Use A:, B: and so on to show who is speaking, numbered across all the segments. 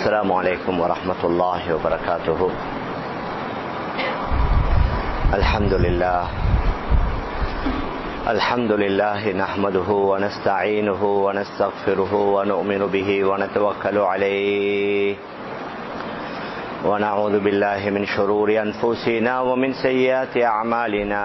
A: السلام عليكم ورحمة الله وبركاته الحمد لله الحمد لله نحمده ونستعينه ونستغفره ونؤمن به ونتوكل عليه ونعوذ بالله من شرور أنفسنا ومن سيئات أعمالنا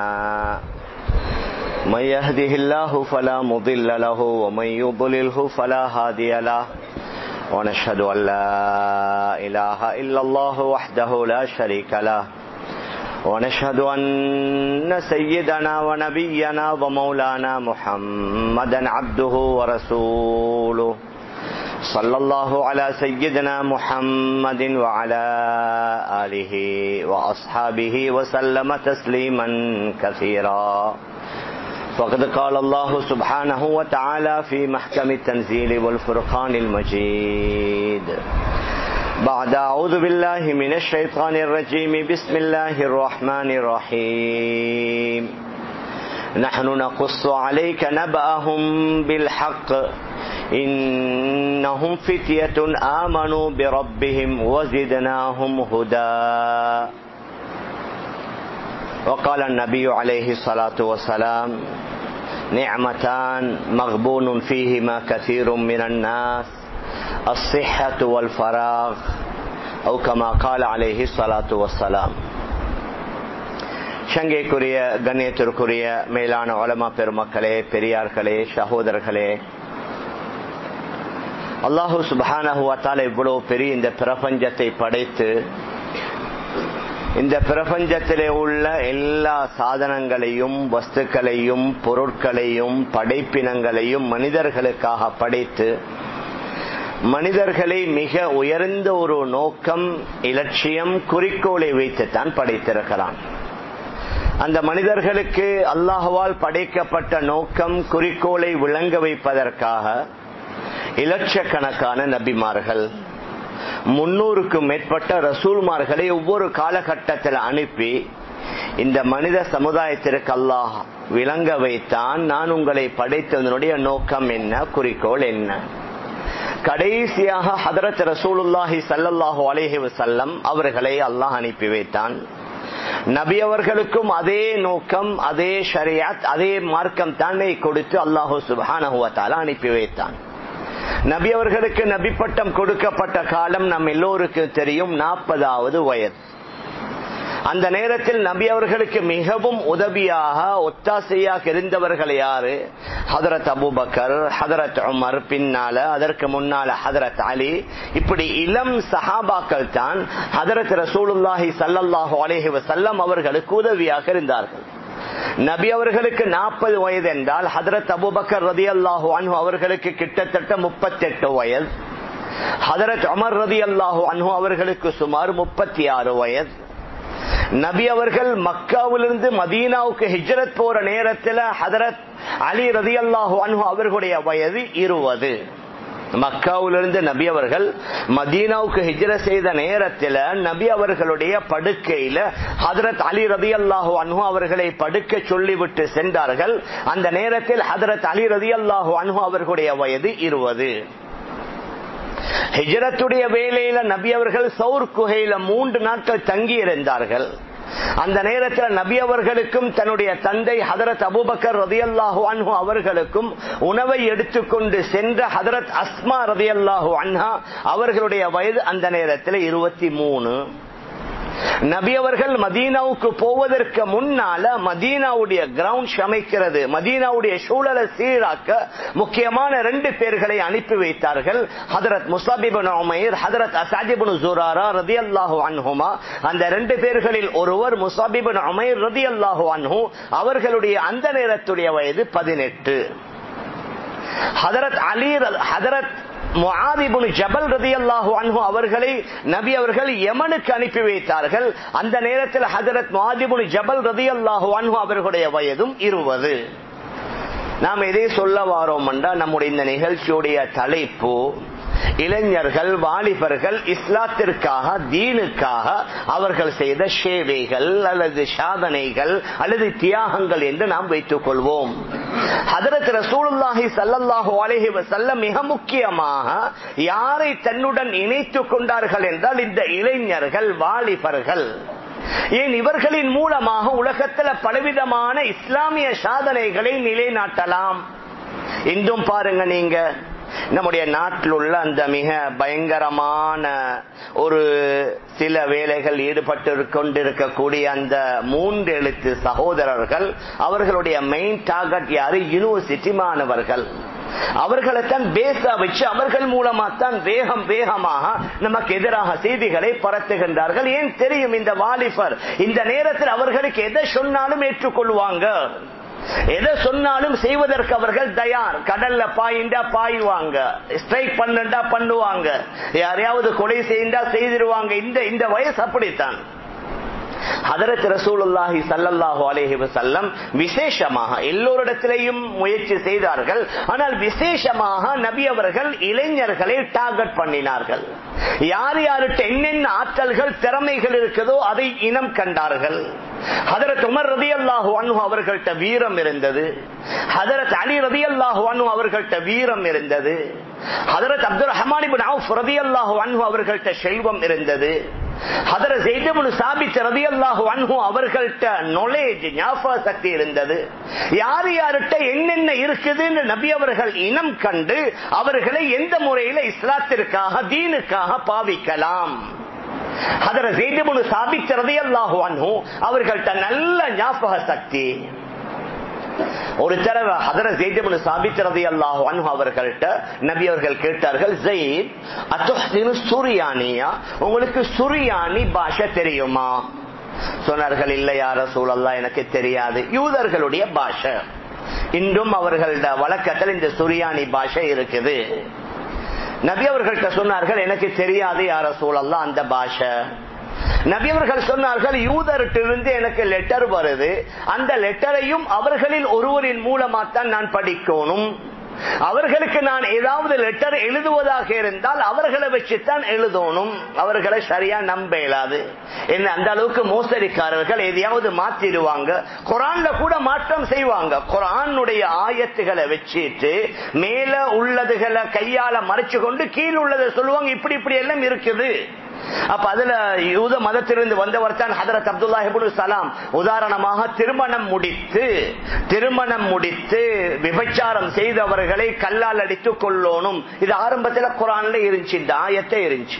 A: من يهده الله فلا مضل له ومن يضلله فلا هادي له ونشهد أن لا إله إلا الله وحده لا شريك له ونشهد أن سيدنا ونبينا ومولانا محمدا عبده ورسوله صلى الله على سيدنا محمد وعلى آله وأصحابه وسلم تسليما كثيرا فقد قال الله سبحانه وتعالى في محكم التنزيل والفرقان المجيد بعد أعوذ بالله من الشيطان الرجيم بسم الله الرحمن الرحيم نحن نقص عليك نبأهم بالحق إنهم فتية آمنوا بربهم وزدناهم هدى وقال النبي عليه الصلاة والسلام نعمتان مغبون فيهما كثير من الناس الصحة والفراغ أو كما قال عليه الصلاة والسلام சங்கைக்குரிய கண்ணியத்திற்குரிய மேலான வளமா பெருமக்களே பெரியார்களே சகோதரர்களே அல்லாஹூ சுபானஹுவத்தால் இவ்வளவு பெரிய இந்த பிரபஞ்சத்தை படைத்து இந்த பிரபஞ்சத்திலே உள்ள எல்லா சாதனங்களையும் வஸ்துக்களையும் பொருட்களையும் படைப்பினங்களையும் மனிதர்களுக்காக படைத்து மனிதர்களை மிக உயர்ந்த ஒரு நோக்கம் இலட்சியம் குறிக்கோளை வைத்துத்தான் படைத்திருக்கிறான் அந்த மனிதர்களுக்கு அல்லாஹுவால் படைக்கப்பட்ட நோக்கம் குறிக்கோளை விளங்க வைப்பதற்காக இலட்சக்கணக்கான நபிமார்கள் முன்னூறுக்கும் மேற்பட்ட ரசூல்மார்களை ஒவ்வொரு காலகட்டத்தில் அனுப்பி இந்த மனித சமுதாயத்திற்கு அல்லாஹ் விளங்க வைத்தான் நான் உங்களை படைத்ததனுடைய நோக்கம் என்ன குறிக்கோள் என்ன கடைசியாக ஹதரத் ரசூலுல்லாஹி சல்லல்லாஹு அலேஹி வசல்லம் அவர்களை அல்லாஹ் அனுப்பி வைத்தான் நபி அவர்களுக்கும் அதே நோக்கம் அதே ஷரியாத் அதே மார்க்கம் தானே கொடுத்து அல்லாஹூ சுபானஹுவத்தால அனுப்பி வைத்தான் நபி அவர்களுக்கு நபி பட்டம் கொடுக்கப்பட்ட காலம் நம் எல்லோருக்கும் தெரியும் நாற்பதாவது வயது அந்த நேரத்தில் நபி அவர்களுக்கு மிகவும் உதவியாக ஒத்தாசையாக இருந்தவர்கள் யாரு ஹதரத் அபுபக்கர் ஹதரத் உமர் பின்னால அதற்கு முன்னால ஹதரத் அலி இப்படி இளம் சஹாபாக்கள் தான் ஹதரத் ரசூலுல்லாஹி சல்லல்லாஹு அலேஹி வசல்லம் அவர்களுக்கு உதவியாக இருந்தார்கள் நபி அவர்களுக்கு நாற்பது வயது என்றால் ஹதரத் அபுபக்கர் ரதி அல்லாஹு அன்ஹு அவர்களுக்கு கிட்டத்தட்ட முப்பத்தி எட்டு வயது ஹதரத் அமர் ரதி அல்லாஹு அன்ஹு அவர்களுக்கு சுமார் முப்பத்தி ஆறு வயது நபி அவர்கள் மக்காவிலிருந்து மதீனாவுக்கு ஹிஜரத் போற நேரத்தில் ஹதரத் அலி ரதி அல்லாஹு அன்ஹு அவர்களுடைய வயது இருபது மக்காவிலிருந்து நபி அவர்கள் மதீனாவுக்கு ஹிஜர செய்த நேரத்தில் நபி அவர்களுடைய படுக்கையில ஹதரத் அலி ரதி அல்லாஹு அன்ஹு அவர்களை படுக்க சொல்லிவிட்டு சென்றார்கள் அந்த நேரத்தில் ஹதரத் அலி ரதி அல்லாஹு அன்ஹு அவர்களுடைய வயது இருபது ஹிஜரத்துடைய வேலையில நபி அவர்கள் சவுர் குகையில மூன்று நாட்கள் தங்கி இருந்தார்கள் அந்த நேரத்தில் நபி அவர்களுக்கும் தன்னுடைய தந்தை ஹதரத் அபுபக்கர் ரதியல்லாஹு அன்ஹு அவர்களுக்கும் உணவை எடுத்துக்கொண்டு சென்ற ஹதரத் அஸ்மா ரதியல்லாஹு அன்ஹா அவர்களுடைய வயது அந்த நேரத்தில் இருபத்தி மூணு நபி அவர்கள் மதீனாவுக்கு போவதற்கு முன்னால மதீனாவுடைய கிரவுண்ட் சமைக்கிறது மதீனாவுடைய சூழலை சீராக்க முக்கியமான ரெண்டு பேர்களை அனுப்பி வைத்தார்கள் ஹதரத் முசாபிபன் உமைர் ஹதரத் அசாஜிபன் ஜுராரா ரதி அல்லாஹு அன்ஹுமா அந்த ரெண்டு பேர்களில் ஒருவர் முசாபிபன் உமைர் ரதி அல்லாஹு அன்ஹு அவர்களுடைய அந்த நேரத்துடைய வயது பதினெட்டு ஹதரத் அலி ஹதரத் ஜபல் ரதி அல்லாஹு அன்ஹு அவர்களை நபி அவர்கள் யமனுக்கு அனுப்பி வைத்தார்கள் அந்த நேரத்தில் ஹதரத் மாதிபுன் ஜபல் ரதி அல்லாஹு அன்ஹு அவர்களுடைய வயதும் இருபது நாம் எதை சொல்ல வாரோம் என்றால் நம்முடைய இந்த நிகழ்ச்சியுடைய தலைப்பு இளைஞர்கள் வாலிபர்கள் இஸ்லாத்திற்காக தீனுக்காக அவர்கள் செய்த சேவைகள் அல்லது சாதனைகள் அல்லது தியாகங்கள் என்று நாம் வைத்துக் கொள்வோம் ஹதரத் ரசூலுல்லாஹி சல்லல்லாஹு அலைஹி வஸல்லம் மிக முக்கியமாக யாரை தன்னுடன் இணைத்துக் கொண்டார்கள் என்றால் இந்த இளைஞர்கள் வாலிபர்கள் ஏன் இவர்களின் மூலமாக உலகத்தில் பலவிதமான இஸ்லாமிய சாதனைகளை நிலைநாட்டலாம் இன்றும் பாருங்க நீங்க நம்முடைய நாட்டில் உள்ள அந்த மிக பயங்கரமான ஒரு சில வேலைகள் ஈடுபட்டு கொண்டிருக்கக்கூடிய அந்த மூன்று எழுத்து சகோதரர்கள் அவர்களுடைய மெயின் டார்கெட் யாரு யூனிவர்சிட்டி மாணவர்கள் அவர்களைத்தான் பேச வச்சு அவர்கள் மூலமா தான் வேகம் வேகமாக நமக்கு எதிராக செய்திகளை பரத்துகின்றார்கள் ஏன் தெரியும் இந்த வாலிபர் இந்த நேரத்தில் அவர்களுக்கு எதை சொன்னாலும் ஏற்றுக்கொள்வாங்க எதை சொன்னாலும் செய்வதற்கு அவர்கள் தயார் கடல்ல பாயிண்டா பாயுவாங்க ஸ்ட்ரைக் பண்ணா பண்ணுவாங்க யாரையாவது கொலை செய்தா செய்திருவாங்க இந்த இந்த வயசு அப்படித்தான் ஹதரத் ரசூலுல்லாஹி சல்லல்லாஹு அலைஹி வஸல்லம் விசேஷமாக எல்லோரிடத்திலையும் முயற்சி செய்தார்கள் ஆனால் விசேஷமாக நபி அவர்கள் இளைஞர்களை டார்கெட் பண்ணினார்கள் யார் யார்கிட்ட என்னென்ன ஆற்றல்கள் திறமைகள் இருக்குதோ அதை இனம் கண்டார்கள் ஹதரத் உமர் ரதி அல்லாஹு அனு அவர்கள்ட்ட வீரம் இருந்தது ஹதரத் அலி ரதி அல்லாஹு அனு அவர்கள்ட்ட வீரம் இருந்தது ஹதரத் அப்துல் ரஹமானிபின் அவுஃப் ரதி அல்லாஹு அன்ஹு அவர்கள்ட்ட செல்வம் இருந்தது ஹதரத் ஜெய்தபுல் சாபித் ரதி அல்லாஹு அன்ஹு அவர்கள்ட்ட நாலேஜ் ஞாபக சக்தி இருந்தது யார் யார்கிட்ட என்னென்ன இருக்குதுன்னு நபி அவர்கள் இனம் கண்டு அவர்களை எந்த முறையில இஸ்லாத்திற்காக தீனுக்காக பாவிக்கலாம் அதர ஜெய்தபுல் சாபித் ரதி அல்லாஹு அன்ஹு அவர்கள்ட்ட நல்ல ஞாபக சக்தி ஒரு தடவை ஹதர ஜெய்தபுல் சாபித் ரதி அல்லாஹு அன்ஹு அவர்கள்ட்ட நபி அவர்கள் கேட்டார்கள் ஜெயித் அத்துஹ்தினு சுரியானியா உங்களுக்கு சுரியானி பாஷை தெரியுமா சொன்னார்கள் இல்ல யார சூழல்லா எனக்கு தெரியாது யூதர்களுடைய பாஷை இன்றும் அவர்களோட வழக்கத்தில் இந்த சுரியானி பாஷை இருக்குது நபி அவர்கள்ட்ட சொன்னார்கள் எனக்கு தெரியாது யார சூழல்லா அந்த பாஷை நபி அவர்கள் சொன்னார்கள் யூதர்கிட்டிருந்து எனக்கு லெட்டர் வருது அந்த லெட்டரையும் அவர்களில் ஒருவரின் மூலமா தான் நான் படிக்கணும் அவர்களுக்கு நான் ஏதாவது லெட்டர் எழுதுவதாக இருந்தால் அவர்களை வச்சுத்தான் எழுதணும் அவர்களை சரியா நம்ப இயலாது என்ன அந்த அளவுக்கு மோசடிக்காரர்கள் எதையாவது மாத்திடுவாங்க குரான்ல கூட மாற்றம் செய்வாங்க குரானுடைய ஆயத்துகளை வச்சுட்டு மேல உள்ளதுகளை கையால மறைச்சு கொண்டு கீழ் உள்ளதை சொல்லுவாங்க இப்படி இப்படி எல்லாம் இருக்குது அப்ப அதுல யூத மதத்திலிருந்து வந்தவர் தான் ஹதரத் அப்துல்லா ஹிபுல் சலாம் உதாரணமாக திருமணம் முடித்து திருமணம் முடித்து விபச்சாரம் செய்தவர்களை கல்லால் அடித்து கொள்ளணும் இது ஆரம்பத்தில் குரான்ல இருந்துச்சு இந்த ஆயத்தை இருந்துச்சு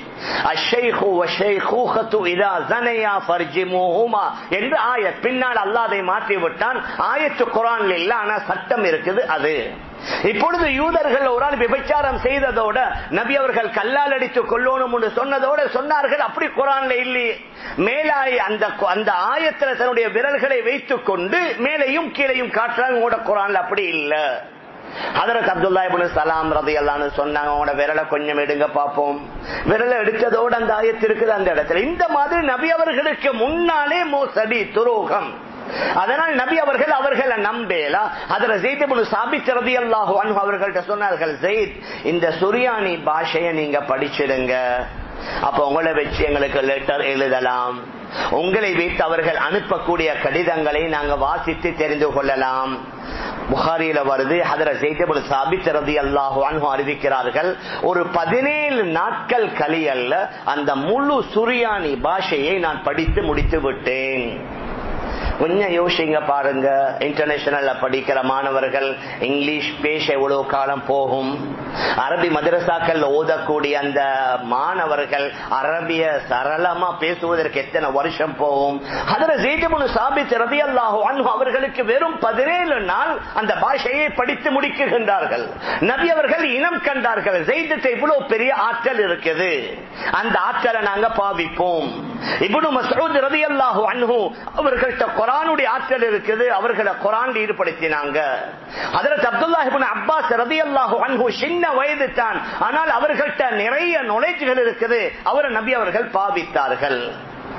A: என்று ஆயத் பின்னால் அல்லாதை மாற்றி விட்டான் ஆயத்து குரான்ல இல்ல ஆனா சட்டம் இருக்குது அது இப்பொழுது யூதர்கள் ஒரு ஆள் விபச்சாரம் செய்ததோட நபி அவர்கள் கல்லால் அடித்து கொள்ளணும் என்று சொன்னதோட சொன்னார்கள் அப்படி குரான்ல இல்லையே மேலாய் அந்த அந்த ஆயத்துல தன்னுடைய விரல்களை வைத்துக் கொண்டு மேலையும் கீழையும் காட்டுறாங்க உங்களோட குரான்ல அப்படி இல்லை அதற்கு அப்துல்லா இபுல் சலாம் ரதி அல்லான்னு சொன்னாங்க உங்களோட விரலை கொஞ்சம் எடுங்க பார்ப்போம் விரலை எடுத்ததோடு அந்த ஆயத்து இருக்குது அந்த இடத்துல இந்த மாதிரி நபி அவர்களுக்கு முன்னாலே மோசடி துரோகம் அதனால் நபி அவர்கள் அவர்களை நம்பேலா அதுல ஜெயித் சாபித் ரதி அல்லாஹு அவர்கள்ட்ட சொன்னார்கள் ஜெயித் இந்த சுரியானி பாஷையை நீங்க படிச்சிடுங்க அப்ப உங்களை வச்சு எங்களுக்கு லெட்டர் எழுதலாம் உங்களை வைத்து அவர்கள் அனுப்பக்கூடிய கடிதங்களை நாங்க வாசித்து தெரிந்து கொள்ளலாம் புகாரியில வருது ஹதர ஜெய்தபுல் சாபித் ரதி அல்லாஹு அன்ஹு அறிவிக்கிறார்கள் ஒரு பதினேழு நாட்கள் கலியல்ல அந்த முழு சுரியானி பாஷையை நான் படித்து முடித்து விட்டேன் கொஞ்சம் யோசிங்க பாருங்க இன்டர்நேஷனல்ல படிக்கிற மாணவர்கள் இங்கிலீஷ் பேச எவ்வளவு காலம் போகும் அரபி மதரசாக்கள் ஓதக்கூடிய அந்த மாணவர்கள் அரபிய சரளமா பேசுவதற்கு எத்தனை வருஷம் போகும் அதுல ஜெய்தமுனு சாபித் ரதி அல்லாஹோ அவர்களுக்கு வெறும் பதினேழு நாள் அந்த பாஷையை படித்து முடிக்குகின்றார்கள் நபி அவர்கள் இனம் கண்டார்கள் ஜெய்தத்தை இவ்வளவு பெரிய ஆற்றல் இருக்குது அந்த ஆற்றலை நாங்க பாவிப்போம் இப்னு மசூத் ரதி அல்லாஹு அன்ஹு அவர்கள்ட்ட குரானுடைய ஆற்றல் இருக்குது அவர்களை குரான் ஈடுபடுத்தினாங்க அதற்கு அப்துல்லா இப்னு அப்பாஸ் ரதி அல்லாஹு அன்ஹு சின்ன வயது தான் ஆனால் அவர்கள்ட்ட நிறைய நுழைச்சுகள் இருக்குது அவரை நபி அவர்கள் பாவித்தார்கள்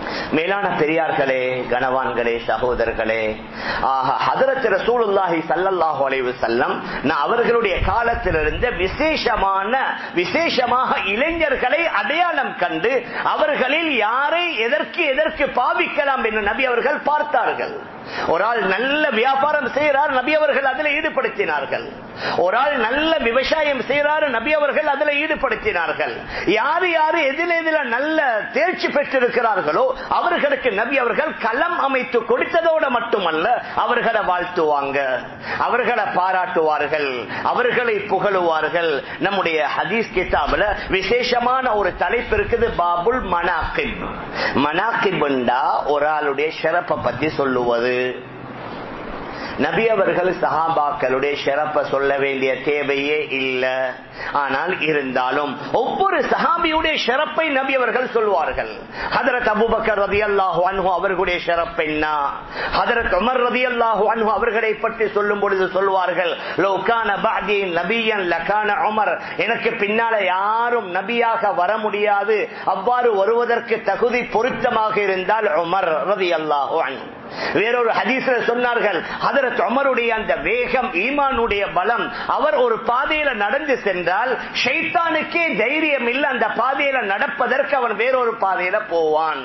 A: மேலான பெரியார்களே கனவான்களே சகோதரர்களே ஆக ஹதரத் ரசூலுல்லாஹி ஸல்லல்லாஹு அலைஹி வஸல்லம் நான் அவர்களுடைய காலத்திலிருந்து விசேஷமான விசேஷமாக இளைஞர்களை அடையாளம் கண்டு அவர்களில் யாரை எதற்கு எதற்கு பாவிக்கலாம் என்று நபி அவர்கள் பார்த்தார்கள் ஒரு ஆள் நல்ல வியாபாரம் செய்கிறார் நபி அவர்கள் அதில் ஈடுபடுத்தினார்கள் ஒரு ஆள் நல்ல விவசாயம் செய்கிறார் நபி அவர்கள் அதில் ஈடுபடுத்தினார்கள் யாரு யாரு எதில் எதில நல்ல தேர்ச்சி பெற்றிருக்கிறார்களோ அவர்களுக்கு நபி அவர்கள் களம் அமைத்து கொடுத்ததோடு மட்டுமல்ல அவர்களை வாழ்த்துவாங்க அவர்களை பாராட்டுவார்கள் அவர்களை புகழுவார்கள் நம்முடைய ஹதீஸ் கிதாபில் விசேஷமான ஒரு தலைப்பு இருக்குது பாபுல் மனாக்கிப் மனாக்கிப்ண்டா ஒரு ஆளுடைய சிறப்பை பத்தி சொல்லுவது நபி அவர்கள் சஹாபாக்களுடைய சிறப்பை சொல்ல வேண்டிய தேவையே இல்லை ஆனால் இருந்தாலும் ஒவ்வொரு சஹாபியுடைய சிறப்பை நபி அவர்கள் சொல்வார்கள் ஹதரத் அபுபக்கர் ரதி அல்லாஹு அன்ஹு அவர்களுடைய சிறப்பு என்ன ஹதரத் உமர் ரதி அல்லாஹு அன்ஹு அவர்களை பற்றி சொல்லும் பொழுது சொல்வார்கள் லோகான பாதி நபியன் லகான உமர் எனக்கு பின்னால யாரும் நபியாக வர முடியாது அவ்வாறு வருவதற்கு தகுதி பொருத்தமாக இருந்தால் உமர் ரதி அல்லாஹு அன்ஹு வேறொரு ஹதீஸ்ல சொன்னார்கள் ஹதரத் உமருடைய அந்த வேகம் ஈமானுடைய பலம் அவர் ஒரு பாதையில நடந்து சென்றால் ஷைத்தானுக்கே தைரியம் இல்லை அந்த பாதையில நடப்பதற்கு அவன் வேறொரு பாதையில போவான்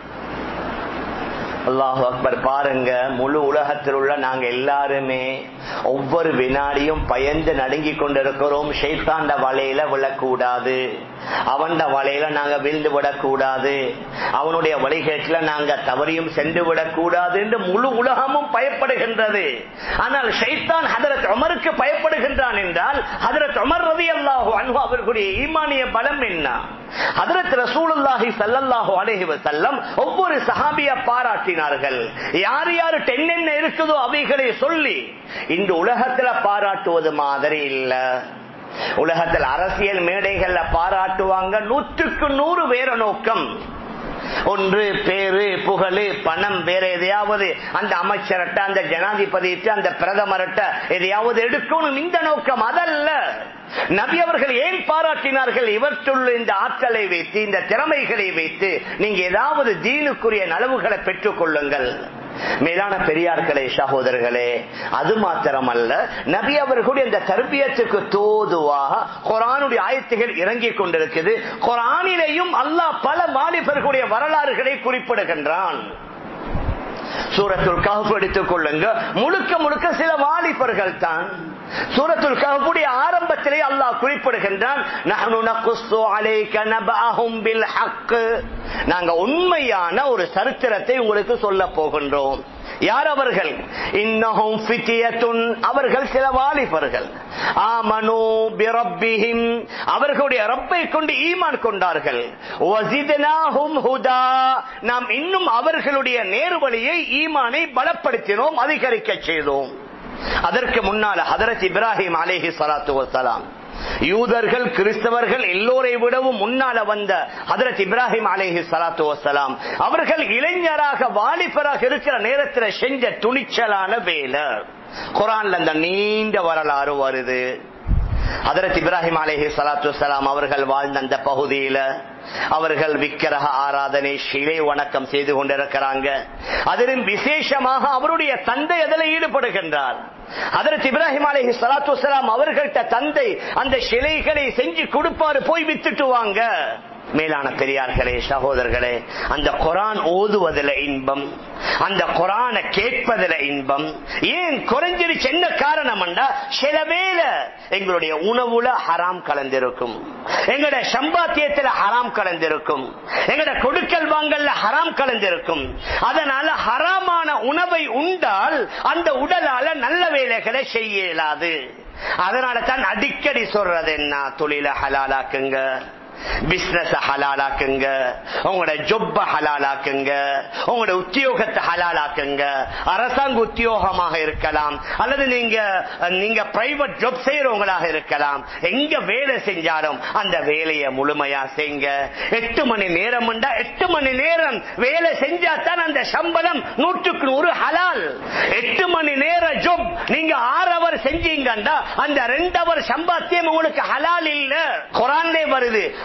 A: அல்லாஹு அக்பர் பாருங்க முழு உலகத்தில் உள்ள நாங்க எல்லாருமே ஒவ்வொரு வினாடியும் பயந்து நடுங்கி கொண்டிருக்கிறோம் ஷைத்தாண்ட வலையில விழக்கூடாது அவன்ட வலையில நாங்க விழுந்து விடக்கூடாது அவனுடைய வழிகேட்டில நாங்க தவறியும் சென்று விடக்கூடாது என்று முழு உலகமும் பயப்படுகின்றது ஆனால் ஷைத்தான் ஹதரத் உமருக்கு பயப்படுகின்றான் என்றால் ஹதரத் உமர் ரதி அல்லாஹு அன்பு அவர்களுடைய ஈமானிய பலம் என்ன ஹதரத் ரசூலுல்லாஹி சல்லல்லாஹு அலைஹி வஸல்லம் ஒவ்வொரு சஹாபிய பாராட்டினார்கள் யார் யாரு டென்னென்ன இருக்குதோ அவைகளை சொல்லி இந்த உலகத்துல பாராட்டுவது மாதிரி இல்ல உலகத்தில் அரசியல் மேடைகள்ல பாராட்டுவாங்க நூற்றுக்கு நூறு வேற நோக்கம் ஒன்று பேரு புகழ் பணம் வேற எதையாவது அந்த அமைச்சர்கிட்ட அந்த ஜனாதிபதிட்டு அந்த பிரதமர்கிட்ட எதையாவது எடுக்கணும் இந்த நோக்கம் அதல்ல நபி அவர்கள் ஏன் பாராட்டினார்கள் இவற்றுள்ள இந்த ஆற்றலை வைத்து இந்த திறமைகளை வைத்து நீங்க ஏதாவது தீனுக்குரிய நலவுகளை பெற்றுக் கொள்ளுங்கள் மேலான பெரியார்களே சகோதரர்களே அது மாத்திரமல்ல நபி அவர்களுடைய இந்த தர்பியத்துக்கு தோதுவாக குரானுடைய ஆயத்துகள் இறங்கிக் கொண்டிருக்குது குரானிலேயும் அல்லாஹ் பல வாலிபர்களுடைய வரலாறுகளை குறிப்பிடுகின்றான் சூரத்துல் கஹப் எடுத்துக் கொள்ளுங்க முழுக்க முழுக்க சில வாலிபர்கள் தான் சூரத்துல் கஹபுடைய ஆரம்பத்திலே அல்லாஹ் குறிப்பிடுகின்றான் நாங்க உண்மையான ஒரு சரித்திரத்தை உங்களுக்கு சொல்ல போகின்றோம் யார் அவர்கள் இன்னஹும் ஃபித்யத்துன் அவர்கள் சில வாலிபர்கள் ஆமனு பிரப்பிஹிம் அவர்களுடைய ரப்பை கொண்டு ஈமான் கொண்டார்கள் வஸித்னாஹும் ஹுதா நாம் இன்னும் அவர்களுடைய நேர்வழியை ஈமானை பலப்படுத்தினோம் அதிகரிக்க செய்தோம் அதற்கு முன்னால ஹதரத் இப்ராஹிம் அலேஹி சலாத்து வசலாம் யூதர்கள் கிறிஸ்தவர்கள் எல்லோரை விடவும் முன்னால வந்த ஹதரத் இப்ராஹிம் அலேஹி சலாத்து வசலாம் அவர்கள் இளைஞராக வாலிபராக இருக்கிற நேரத்தில் செஞ்ச துணிச்சலான வேலை குரான்ல அந்த நீண்ட வரலாறு வருது ஹதரத் இப்ராஹிம் அலேஹி சலாத்து வலாம் அவர்கள் வாழ்ந்த அந்த பகுதியில அவர்கள் விக்கிரக ஆராதனை சிலை வணக்கம் செய்து கொண்டிருக்கிறாங்க அதிலும் விசேஷமாக அவருடைய தந்தை அதில் ஈடுபடுகின்றார் அதற்கு இப்ராஹிம் அலஹி சலாத்து வலாம் அவர்கள்ட்ட தந்தை அந்த சிலைகளை செஞ்சு கொடுப்பாரு போய் வித்துட்டு வாங்க மேலான பெரியார்களே சகோதரர்களே அந்த குரான் ஓதுவதில் இன்பம் அந்த குரானை கேட்பதில் இன்பம் ஏன் குறைஞ்சிருச்சு என்ன காரணம் சில வேலை எங்களுடைய உணவுல ஹராம் கலந்திருக்கும் எங்களுடைய சம்பாத்தியத்தில் ஹராம் கலந்திருக்கும் எங்களுடைய கொடுக்கல் வாங்கல்ல ஹராம் கலந்திருக்கும் அதனால ஹராமான உணவை உண்டால் அந்த உடலால நல்ல வேலைகளை செய்ய இயலாது அதனால தான் அடிக்கடி சொல்றது என்ன தொழில ஹலாலாக்குங்க பிசினஸ் ஹலாலாக்குங்க உங்களோட ஜொப்ப ஹலாலாக்குங்க உங்களோட உத்தியோகத்தை ஹலாலாக்குங்க அரசாங்க உத்தியோகமாக இருக்கலாம் அல்லது நீங்க நீங்க பிரைவேட் ஜாப் செய்யறவங்களாக இருக்கலாம் எங்க வேலை செஞ்சாலும் அந்த வேலையை முழுமையா செய்யுங்க எட்டு மணி நேரம் எட்டு மணி நேரம் வேலை செஞ்சா தான் அந்த சம்பளம் நூற்றுக்கு நூறு ஹலால் எட்டு மணி நேர ஜாப் நீங்க ஆறு அவர் செஞ்சீங்கன்னா அந்த ரெண்டு அவர் சம்பாத்தியம் உங்களுக்கு ஹலால் இல்ல குரான்லே வருது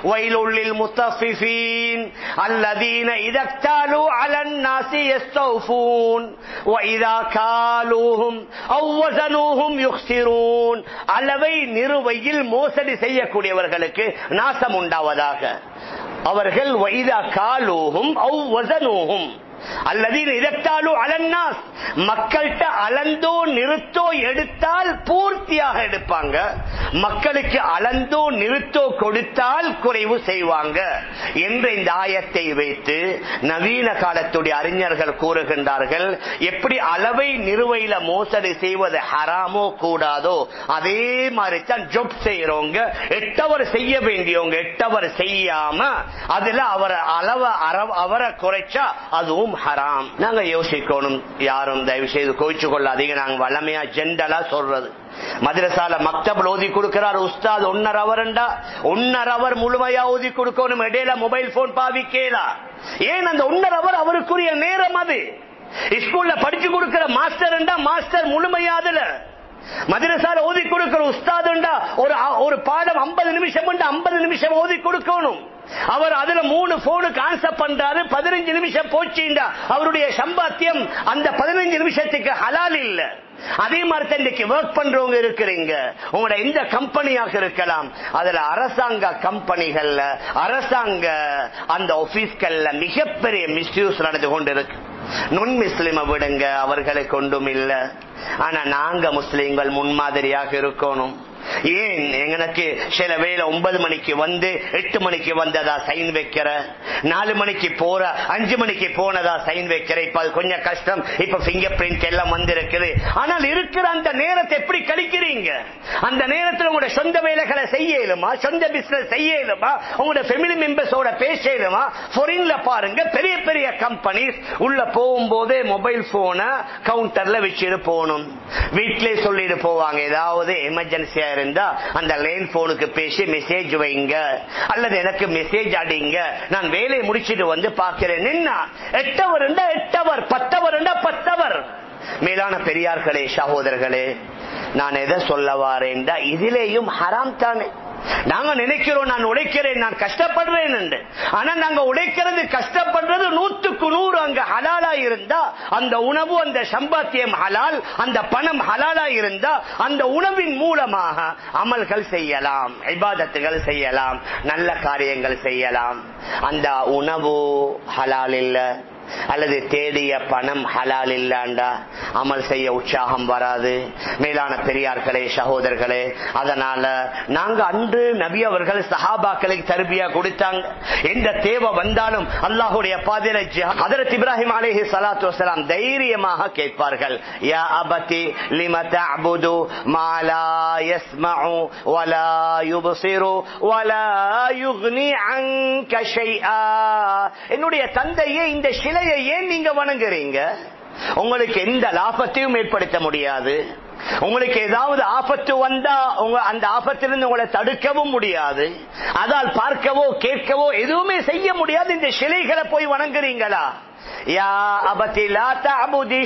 A: வயலுள்ளில் முத்தஃபிஃபீன் அல்லதீன இதக்தாலு அலன் நாசி யஸ்தௌஃபூன் وإذا كالوهم أو وزنوهم يخسرون அளவை நிறுவையில் மோசடி செய்யக்கூடியவர்களுக்கு நாசம் உண்டாவதாக அவர்கள் வைதா காலூகும் அவு வசனூகும் அல்லது இதத்தாலு அலன்னாஸ் மக்கள்கிட்ட அளந்தோ நிறுத்தோ எடுத்தால் பூர்த்தியாக எடுப்பாங்க மக்களுக்கு அளந்தோ நிறுத்தோ கொடுத்தால் குறைவு செய்வாங்க என்ற இந்த ஆயத்தை வைத்து நவீன காலத்துடைய அறிஞர்கள் கூறுகின்றார்கள் எப்படி அளவை நிறுவையில மோசடி செய்வது ஹராமோ கூடாதோ அதே மாதிரி தான் ஜொப் செய்யறவங்க எட்டவர் செய்ய வேண்டியவங்க எட்டவர் செய்யாம அதுல அவரை அளவ அவரை குறைச்சா அதுவும் ஹராம் நாங்க யோசிக்கணும் யாரும் தயவு செய்து கோயிச்சு கொள்ளாதீங்க நாங்க வளமையா ஜெண்டலா சொல்றது மதுரசால மக்தபில் ஓதி கொடுக்கிறார் உஸ்தாத் ஒன்னரை அவர்ண்டா ஒன்னரை அவர் முழுமையா ஓதி கொடுக்கணும் இடையில மொபைல் போன் பாவிக்கலா ஏன் அந்த ஒன்னரை அவர் அவருக்குரிய நேரம் அது ஸ்கூல்ல படிச்சு கொடுக்கிற மாஸ்டர் மாஸ்டர் முழுமையாதுல மதுரசால ஓதி கொடுக்கிற உஸ்தாதுண்டா ஒரு ஒரு பாடம் ஐம்பது நிமிஷம் ஐம்பது நிமிஷம் ஓதி கொடுக்கணும் அவர் அதுல மூணு போனுக்கு ஆன்சர் பண்றாரு பதினஞ்சு நிமிஷம் போச்சுண்டா அவருடைய சம்பாத்தியம் அந்த பதினஞ்சு நிமிஷத்துக்கு ஹலால் இல்ல அதே மாதிரி இன்னைக்கு ஒர்க் பண்றவங்க இருக்கிறீங்க உங்களோட எந்த கம்பெனியாக இருக்கலாம் அதுல அரசாங்க கம்பெனிகள்ல அரசாங்க அந்த ஆபீஸ்கள்ல மிகப்பெரிய மிஸ்யூஸ் நடந்து கொண்டு இருக்கு நுண் முஸ்லிம விடுங்க அவர்களுக்கு ஒன்றும் இல்ல ஆனா நாங்க முஸ்லிம்கள் முன்மாதிரியாக இருக்கணும் ஏன் எனக்கு சில வேலை ஒன்பது மணிக்கு வந்து எட்டு மணிக்கு வந்ததா சைன் வைக்கிற நாலு மணிக்கு போற அஞ்சு மணிக்கு போனதா சைன் வைக்கிற இப்ப அது கொஞ்சம் கஷ்டம் இப்ப பிங்கர் பிரிண்ட் எல்லாம் வந்திருக்குது ஆனால் இருக்கிற அந்த நேரத்தை எப்படி கழிக்கிறீங்க அந்த நேரத்தில் உங்களோட சொந்த வேலைகளை செய்ய இயலுமா சொந்த பிசினஸ் செய்ய இயலுமா உங்களோட ஃபெமிலி மெம்பர்ஸோட பேச இயலுமா ஃபாரின்ல பாருங்க பெரிய பெரிய கம்பெனிஸ் உள்ள போகும்போதே மொபைல் போனை கவுண்டர்ல வச்சுட்டு போகணும் வீட்டிலே சொல்லிட்டு போவாங்க ஏதாவது எமர்ஜென்சியா இருந்தா அந்த லைன் போனுக்கு பேசி மெசேஜ் வைங்க அல்லது எனக்கு மெசேஜ் அடிங்க நான் வேலையை முடிச்சிட்டு வந்து பார்க்கிறேன் நின்னா எட்டவர் எட்டவர் பத்தவர் பத்தவர் மேலான பெரியார்களே சகோதரர்களே நான் எதை சொல்ல வாரேன்டா இதிலேயும் ஹராம் தானே நாங்க நினைக்கிறோம் நான் உழைக்கிறேன் நான் கஷ்டப்படுறேன் என்று ஆனா நாங்க உழைக்கிறது கஷ்டப்படுறது நூத்துக்கு நூறு அங்க ஹலாலா இருந்தா அந்த உணவு அந்த சம்பாத்தியம் ஹலால் அந்த பணம் ஹலாலா இருந்தா அந்த உணவின் மூலமாக அமல்கள் செய்யலாம் இபாதத்துகள் செய்யலாம் நல்ல காரியங்கள் செய்யலாம் அந்த உணவு ஹலால் இல்லை அல்லது தேடிய பணம் ஹலால் இல்லாண்டா அமல் செய்ய உற்சாகம் வராது மேலான பெரியார்களே சகோதரர்களே அதனால நாங்க அன்று நபி அவர்கள் சஹாபாக்களுக்கு தருபியா கொடுத்தாங்க எந்த தேவை வந்தாலும் அல்லாஹுடைய பாதையில ஹதரத் இப்ராஹிம் அலேஹி சலாத்து வசலாம் தைரியமாக கேட்பார்கள் யா அபதி லிம தஅபுது மா லா யஸ்மஉ வலா யுப்சிரு வலா யுக்னி அன்க ஷைஆ என்னுடைய தந்தையே இந்த சிலையை ஏன் நீங்க வணங்குறீங்க உங்களுக்கு எந்த லாபத்தையும் ஏற்படுத்த முடியாது உங்களுக்கு ஏதாவது ஆபத்து வந்தா உங்க அந்த ஆபத்திலிருந்து உங்களை தடுக்கவும் முடியாது அதால் பார்க்கவோ கேட்கவோ எதுவுமே செய்ய முடியாது இந்த சிலைகளை போய் வணங்குறீங்களா யா அபத்திலா தபுதி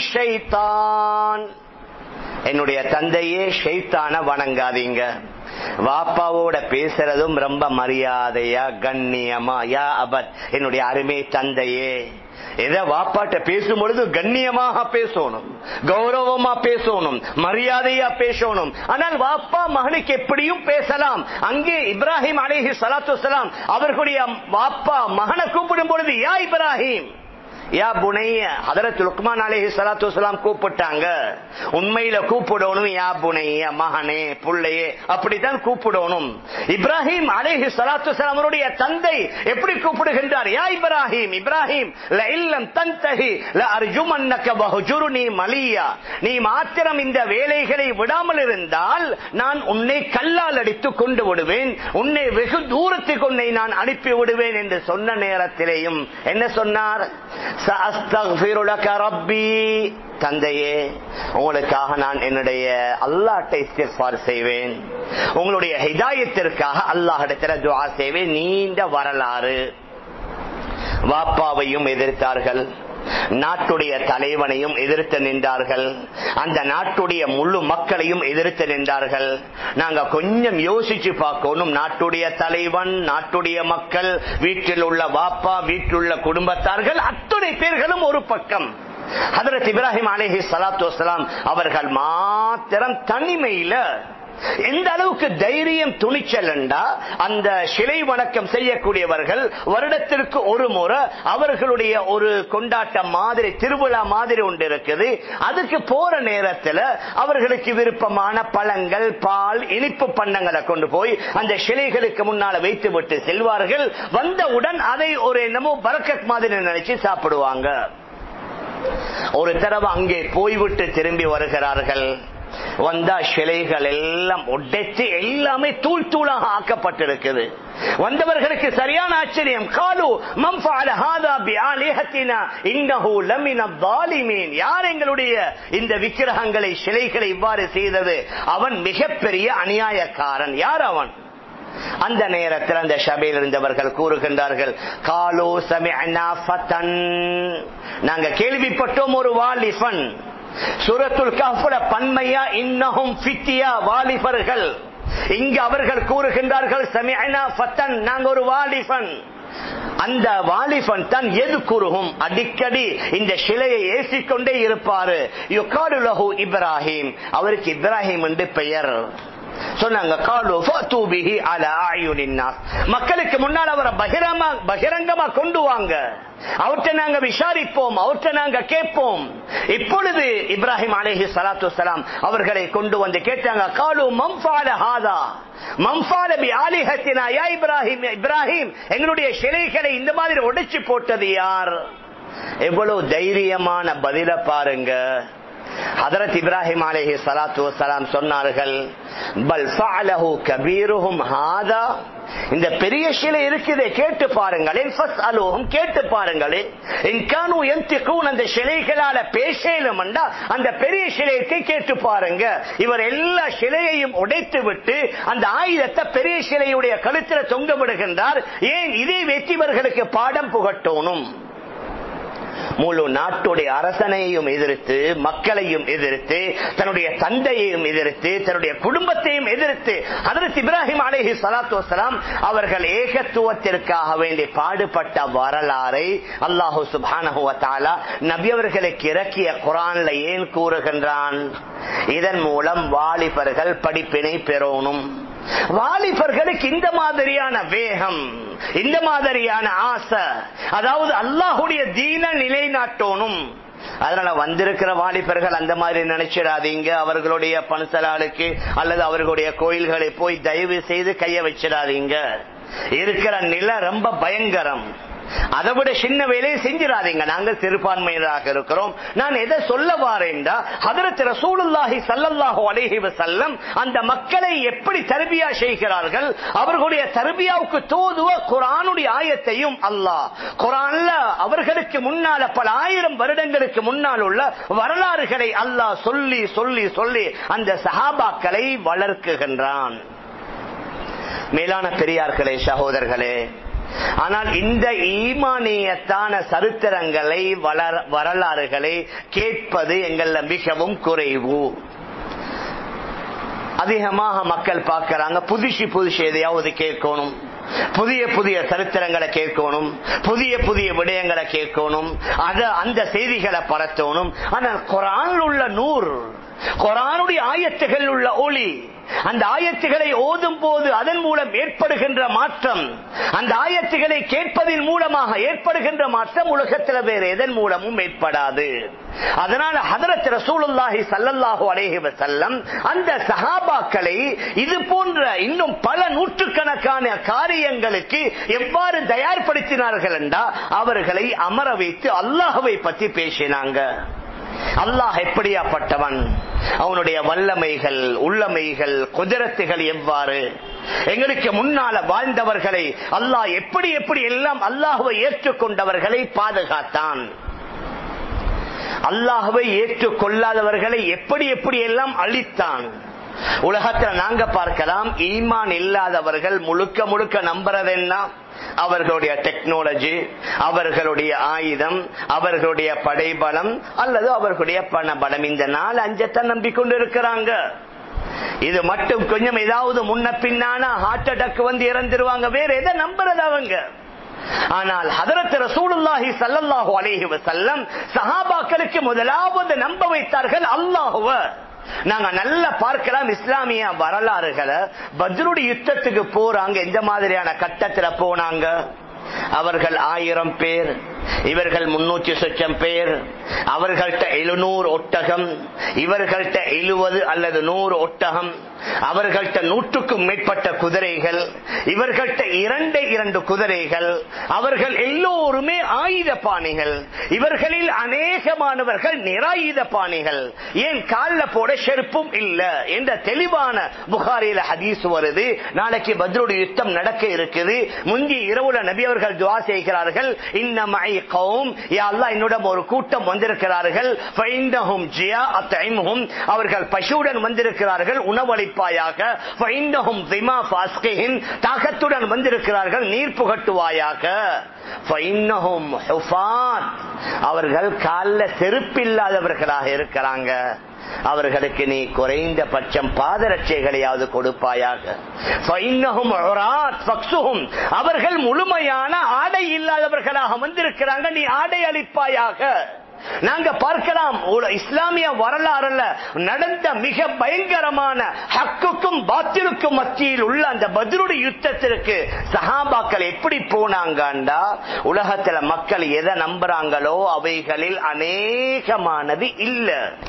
A: ஷைத்தான் என்னுடைய தந்தையே ஷைத்தான வணங்காதீங்க வாப்பாவோட பேசுறதும் ரொம்ப மரியாதையா கண்ணியமா யா அபத் என்னுடைய அருமை தந்தையே எதை வாப்பாட்ட பேசும் பொழுது கண்ணியமாக பேசணும் கௌரவமா பேசணும் மரியாதையா பேசணும் ஆனால் வாப்பா மகனுக்கு எப்படியும் பேசலாம் அங்கே இப்ராஹிம் அலேஹி சலாத்து வலாம் அவர்களுடைய வாப்பா மகனை கூப்பிடும் பொழுது யா இப்ராஹிம் யா புனைய ஹதரத் லுக்மான் அலேஹி சலாத்து வலாம் கூப்பிட்டாங்க உண்மையில கூப்பிடணும் யா புனைய மகனே புள்ளையே அப்படித்தான் கூப்பிடணும் இப்ராஹிம் அலேஹி சலாத்து வலாம் அவருடைய தந்தை எப்படி கூப்பிடுகின்றார் யா இப்ராஹிம் இப்ராஹிம் இல்லம் தந்தஹி அர்ஜுமன்னக பஹுஜுருனி மலியா நீ மாத்திரம் இந்த வேலைகளை விடாமல் இருந்தால் நான் உன்னை கல்லால் அடித்து கொண்டு விடுவேன் உன்னை வெகு தூரத்துக்கு உன்னை நான் அனுப்பி விடுவேன் என்று சொன்ன நேரத்திலேயும் என்ன சொன்னார் தந்தையே உங்களுக்காக நான் என்னுடைய அல்லாட்டை இஸ்திஃபார் செய்வேன் உங்களுடைய ஹிதாயத்திற்காக அல்லாஹிடத்தில் துவா செய்வேன் நீண்ட வரலாறு வாப்பாவையும் எதிர்த்தார்கள் நாட்டுடைய தலைவனையும் எதிர்த்து நின்றார்கள் அந்த நாட்டுடைய முழு மக்களையும் எதிர்த்து நின்றார்கள் நாங்க கொஞ்சம் யோசிச்சு பார்க்கணும் நாட்டுடைய தலைவன் நாட்டுடைய மக்கள் வீட்டில் உள்ள வாப்பா வீட்டில் உள்ள குடும்பத்தார்கள் அத்துணை பேர்களும் ஒரு பக்கம் ஹதரத் இப்ராஹிம் அலேஹி சலாத்து வசலாம் அவர்கள் மாத்திரம் தனிமையில எந்த அளவுக்கு தைரியம் துணிச்சல் என்றா அந்த சிலை வணக்கம் செய்யக்கூடியவர்கள் வருடத்திற்கு ஒரு முறை அவர்களுடைய ஒரு கொண்டாட்டம் மாதிரி திருவிழா மாதிரி ஒன்று இருக்குது அதுக்கு போற நேரத்தில் அவர்களுக்கு விருப்பமான பழங்கள் பால் இனிப்பு பண்ணங்களை கொண்டு போய் அந்த சிலைகளுக்கு முன்னால வைத்து விட்டு செல்வார்கள் வந்தவுடன் அதை ஒரு என்னமோ பரக்கத் மாதிரி நினைச்சு சாப்பிடுவாங்க ஒரு தடவை அங்கே போய்விட்டு திரும்பி வருகிறார்கள் வந்தா சிலைகள் எல்லாம் உடைச்சு எல்லாமே தூள் தூளாக ஆக்கப்பட்டிருக்குது வந்தவர்களுக்கு சரியான ஆச்சரியம் காலு யார் எங்களுடைய இந்த விக்கிரகங்களை சிலைகளை இவ்வாறு செய்தது அவன் மிகப்பெரிய அநியாயக்காரன் யார் அவன் அந்த நேரத்தில் அந்த சபையில் இருந்தவர்கள் கூறுகின்றார்கள் காலோ சமிஅனா ஃபதன் நாங்க கேள்விப்பட்டோம் ஒரு வாலிபன் சூரத்துல் காஃபுல பன்மையா இன்னஹும் ஃபித்தியா வாலிபர்கள் இங்கு அவர்கள் கூறுகின்றார்கள் சமிஅனா ஃபதன் நாங்க ஒரு வாலிபன் அந்த வாலிபன் தான் எது கூறுகும் அடிக்கடி இந்த சிலையை ஏசிக்கொண்டே இருப்பாரு யுகாடு லஹு இப்ராஹிம் அவருக்கு இப்ராஹிம் என்று பெயர் சொன்னாங்க மக்களுக்கு முன்னால் அவரை பகிரமா பகிரங்கமா கொண்டு வாங்க அவற்றை நாங்க விசாரிப்போம் அவற்றை நாங்க கேட்போம் இப்பொழுது இப்ராஹிம் அலேஹி சலாத்து சலாம் அவர்களை கொண்டு வந்து கேட்டாங்க காலு மம்பால ஹாதா மம்பாலபி ஆலிஹத்தினா யா இப்ராஹிம் இப்ராஹிம் எங்களுடைய சிலைகளை இந்த மாதிரி உடைச்சு போட்டது யார் எவ்வளவு தைரியமான பதில பாருங்க ஹதரத் இப்ராஹிம் அலேஹி சலாத்து வசலாம் சொன்னார்கள் பல் ஃபஅலஹு கபீருஹும் ஹாதா இந்த பெரிய சிலை இருக்குதே கேட்டு பாருங்களேன் அலோகம் கேட்டு பாருங்களேன் இன்கானு எந்திக்கூன் அந்த சிலைகளால பேசலும் அந்த பெரிய சிலையத்தை கேட்டு பாருங்க இவர் எல்லா சிலையையும் உடைத்து விட்டு அந்த ஆயுதத்தை பெரிய சிலையுடைய கழுத்துல தொங்க விடுகின்றார் ஏன் இதை வெற்றிவர்களுக்கு பாடம் புகட்டோனும் முழு நாட்டுடைய அரசனையும் எதிர்த்து மக்களையும் எதிர்த்து தன்னுடைய தந்தையையும் எதிர்த்து தன்னுடைய குடும்பத்தையும் எதிர்த்து அதற்கு இப்ராஹிம் அலேஹி சலாத்து வசலாம் அவர்கள் ஏகத்துவத்திற்காக வேண்டி பாடுபட்ட வரலாறை அல்லாஹு சுபானஹுவத்தாலா நபி அவர்களுக்கு இறக்கிய குரான்ல ஏன் கூறுகின்றான் இதன் மூலம் வாலிபர்கள் படிப்பினை பெறணும் வாலிபர்களுக்கு இந்த மாதிரியான வேகம் இந்த மாதிரியான ஆசை அதாவது அல்லாஹுடைய தீன நிலைநாட்டோனும் அதனால வந்திருக்கிற வாலிபர்கள் அந்த மாதிரி நினைச்சிடாதீங்க அவர்களுடைய பணசலாளுக்கு அல்லது அவர்களுடைய கோயில்களை போய் தயவு செய்து கைய வச்சிடாதீங்க இருக்கிற நிலை ரொம்ப பயங்கரம் அதை விட சின்ன வேலையை செஞ்சிடாதீங்க நாங்க சிறுபான்மையினராக இருக்கிறோம் நான் எதை சொல்ல வாரேன்டா ஹதரத் ரசூலுல்லாஹி சல்லல்லாஹு அலைஹி வஸல்லம் அந்த மக்களை எப்படி தர்பியா செய்கிறார்கள் அவர்களுடைய தர்பியாவுக்கு தோதுவ குரானுடைய ஆயத்தையும் அல்லாஹ் குரான்ல அவர்களுக்கு முன்னால பல ஆயிரம் வருடங்களுக்கு முன்னால் உள்ள வரலாறுகளை அல்லாஹ் சொல்லி சொல்லி சொல்லி அந்த சஹாபாக்களை வளர்க்குகின்றான் மேலான பெரியார்களே சகோதரர்களே ஆனால் இந்த ஈமானியத்தான சரித்திரங்களை வரலாறுகளை கேட்பது எங்கள மிகவும் குறைவு அதிகமாக மக்கள் பார்க்கிறாங்க புதுசு புதுசு எதையாவது கேட்கணும் புதிய புதிய சரித்திரங்களை கேட்கணும் புதிய புதிய விடயங்களை கேட்கணும் அத அந்த செய்திகளை பரத்தணும் ஆனால் குரான் உள்ள நூறு குரானுடைய ஆயத்துகள் உள்ள ஒளி அந்த ஆயத்துகளை ஓதும் போது அதன் மூலம் ஏற்படுகின்ற மாற்றம் அந்த ஆயத்துகளை கேட்பதன் மூலமாக ஏற்படுகின்ற மாற்றம் உலகத்தில் வேறு எதன் மூலமும் ஏற்படாது அதனால ஹதரத் ரசூலுல்லாஹி சல்லல்லாஹு அலைஹி வஸல்லம் அந்த சஹாபாக்களை இது போன்ற இன்னும் பல நூற்றுக்கணக்கான காரியங்களுக்கு எவ்வாறு தயார்படுத்தினார்கள் என்றா அவர்களை அமர வைத்து அல்லாஹுவை பற்றி பேசினாங்க அல்லாஹ் எப்படியாப்பட்டவன் அவனுடைய வல்லமைகள் உள்ளமைகள் குதிரத்துகள் எவ்வாறு எங்களுக்கு முன்னால வாழ்ந்தவர்களை அல்லாஹ் எப்படி எப்படி எல்லாம் அல்லாஹுவை ஏற்றுக்கொண்டவர்களை பாதுகாத்தான் அல்லாஹுவை ஏற்றுக்கொள்ளாதவர்களை எப்படி எப்படி எல்லாம் அழித்தான் உலகத்துல நாங்க பார்க்கலாம் ஈமான் இல்லாதவர்கள் முழுக்க முழுக்க நம்புறது என்ன அவர்களுடைய டெக்னாலஜி அவர்களுடைய ஆயுதம் அவர்களுடைய படைபலம் அல்லது அவர்களுடைய பண பலம் இந்த நாள் அஞ்சத்தான் நம்பிக்கொண்டு இருக்கிறாங்க இது மட்டும் கொஞ்சம் ஏதாவது முன்ன பின்னான ஹார்ட் அட்டாக் வந்து இறந்துருவாங்க வேற எதை நம்புறது அவங்க ஆனால் ஹதரத் ரசூலுல்லாஹி ஸல்லல்லாஹு அலைஹி வஸல்லம் சஹாபாக்களுக்கு முதலாவது நம்ப வைத்தார்கள் அல்லாஹுவ நாங்க நல்லா பார்க்கலாம் இஸ்லாமிய வரலாறுகளை பத்ருடைய யுத்தத்துக்கு போறாங்க எந்த மாதிரியான கட்டத்துல போனாங்க அவர்கள் ஆயிரம் பேர் இவர்கள் முன்னூற்றி சொச்சம் பேர் அவர்கள்ட்ட எழுநூறு ஒட்டகம் இவர்கள்ட்ட எழுபது அல்லது நூறு ஒட்டகம் அவர்கள்ட்ட நூற்றுக்கும் மேற்பட்ட குதிரைகள் இவர்கள்ட்ட இரண்டு இரண்டு குதிரைகள் அவர்கள் எல்லோருமே ஆயுத பாணிகள் இவர்களில் அநேகமானவர்கள் நிராயுத பாணிகள் ஏன் காலில் போட செருப்பும் இல்ல என்ற தெளிவான புகாரில ஹதீஸ் வருது நாளைக்கு பத்ருடைய யுத்தம் நடக்க இருக்குது முந்தி இரவுல நபி அவர்கள் துவா செய்கிறார்கள் இன்னமை கௌம் என்னுடன் ஒரு கூட்டம் வந்திருக்கிறார்கள் அவர்கள் பசுவுடன் வந்திருக்கிறார்கள் உணவளிப்பாயாக தாகத்துடன் வந்திருக்கிறார்கள் நீர் புகட்டுவாயாக அவர்கள் காலில் செருப்பில்லாதவர்களாக இருக்கிறாங்க அவர்களுக்கு நீ குறைந்த பட்சம் பாதரட்சைகளையாவது கொடுப்பாயாக அவர்கள் முழுமையான ஆடை இல்லாதவர்களாக வந்திருக்கிறாங்க நீ ஆடை அளிப்பாயாக நாங்க பார்க்கலாம் இஸ்லாமிய வரலாறுல நடந்த மிக பயங்கரமான ஹக்குக்கும் பாத்திலுக்கும் மத்தியில் உள்ள அந்த பதிலுடைய யுத்தத்திற்கு சஹாபாக்கள் எப்படி போனாங்கண்டா உலகத்துல மக்கள் எதை நம்புறாங்களோ அவைகளில் அநேகமானது இல்ல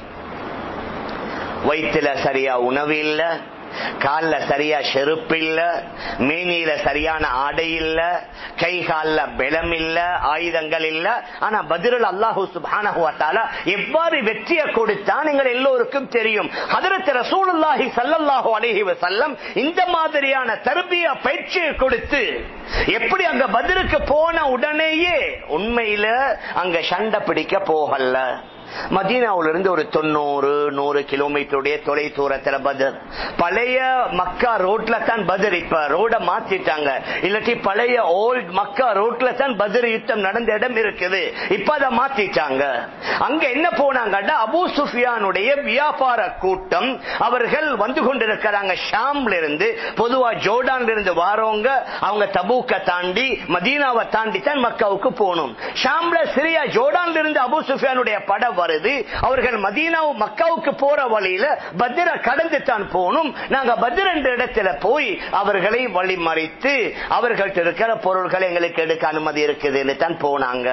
A: வயிற்றுல சரியா உணவு இல்ல கால்ல சரியா செருப்பு இல்ல மேனியில சரியான ஆடை இல்ல கை கால்ல பலம் இல்ல ஆயுதங்கள் இல்ல ஆனா பதில் அல்லாஹூ சுபான எவ்வாறு வெற்றியை கொடுத்தான் எங்கள் எல்லோருக்கும் தெரியும் அதற்கு ரசூலுல்லாஹி சல்லல்லாஹு அலைஹி வஸல்லம் இந்த மாதிரியான தர்பியா பயிற்சியை கொடுத்து எப்படி அங்க பதிலுக்கு போன உடனேயே உண்மையில அங்க சண்டை பிடிக்க போகல மதீனாவில இருந்து ஒரு தொண்ணூறு நூறு கிலோமீட்டருடைய தொலை தூரத்துல பதர் பழைய மக்கா ரோட்ல தான் பதர் இப்ப ரோட மாத்திட்டாங்க இல்லாட்டி பழைய ஓல்ட் மக்கா ரோட்ல தான் பதர் யுத்தம் நடந்த இடம் இருக்குது இப்ப அதை மாத்திட்டாங்க அங்க என்ன போனாங்கன்னா அபு சுஃபியானுடைய வியாபார கூட்டம் அவர்கள் வந்து கொண்டிருக்கிறாங்க ஷாம்ல இருந்து பொதுவா ஜோர்டான்ல இருந்து வாரவங்க அவங்க தபூக்க தாண்டி மதீனாவை தாண்டி தான் மக்காவுக்கு போகணும் ஷாம்ல சிரியா ஜோர்டான்ல இருந்து அபு சுஃபியானுடைய படம் வருது அவர்கள் மதீனா மக்காவுக்கு போற வழியில பத்திர கடந்து தான் போகணும் நாங்க பத்திர என்ற இடத்துல போய் அவர்களை வழிமறித்து அவர்கள்ட்ட இருக்கிற பொருட்களை எங்களுக்கு எடுக்க அனுமதி இருக்குதுன்னு தான் போனாங்க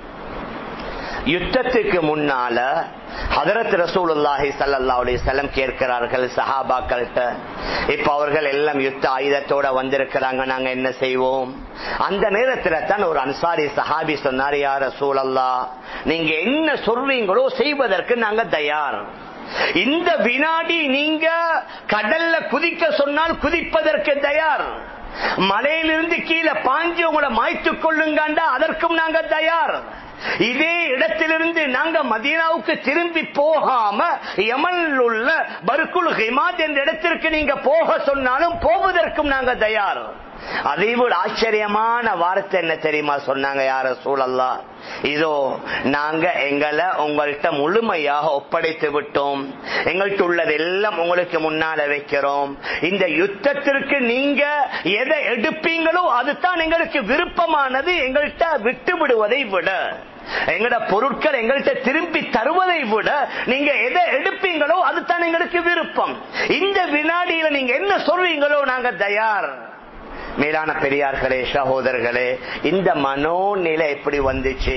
A: யுத்தத்துக்கு முன்னால ஹதரத் ரசூலுல்லாஹி சல்லா அலிசல்லம் கேட்கிறார்கள் சஹாபாக்கள்கிட்ட இப்ப அவர்கள் எல்லாம் யுத்த ஆயுதத்தோட வந்திருக்கிறாங்க நாங்க என்ன செய்வோம் அந்த நேரத்துல தான் ஒரு அன்சாரி சஹாபி சொன்னார் யார் ரசூலல்லா நீங்க என்ன சொல்றீங்களோ செய்வதற்கு நாங்க தயார் இந்த வினாடி நீங்க கடல்ல குதிக்க சொன்னால் குதிப்பதற்கு தயார் மலையிலிருந்து கீழே பாஞ்சு உங்களை மாய்த்துக் கொள்ளுங்கண்டா அதற்கும் நாங்க தயார் இதே இடத்திலிருந்து நாங்க மதீனாவுக்கு திரும்பி போகாம யமனில் உள்ள பருக்குல் ஹிமாத் என்ற இடத்திற்கு நீங்க போக சொன்னாலும் போவதற்கும் நாங்க தயார் அதே விட ஆச்சரியமான வார்த்தை என்ன தெரியுமா சொன்னாங்க யார சூழல்லா இதோ நாங்க எங்களை உங்கள்கிட்ட முழுமையாக ஒப்படைத்து விட்டோம் எங்கள்கிட்ட உள்ளது எல்லாம் உங்களுக்கு முன்னால வைக்கிறோம் இந்த யுத்தத்திற்கு நீங்க எதை எடுப்பீங்களோ அதுதான் எங்களுக்கு விருப்பமானது எங்கள்கிட்ட விட்டு விடுவதை விட எங்கட பொருட்கள் எங்கள்கிட்ட திரும்பி தருவதை விட நீங்க எதை எடுப்பீங்களோ அதுதான் எங்களுக்கு விருப்பம் இந்த வினாடியில நீங்க என்ன சொல்றீங்களோ நாங்க தயார் மேலான பெரியார்களே சகோதரர்களே இந்த மனோநிலை எப்படி வந்துச்சு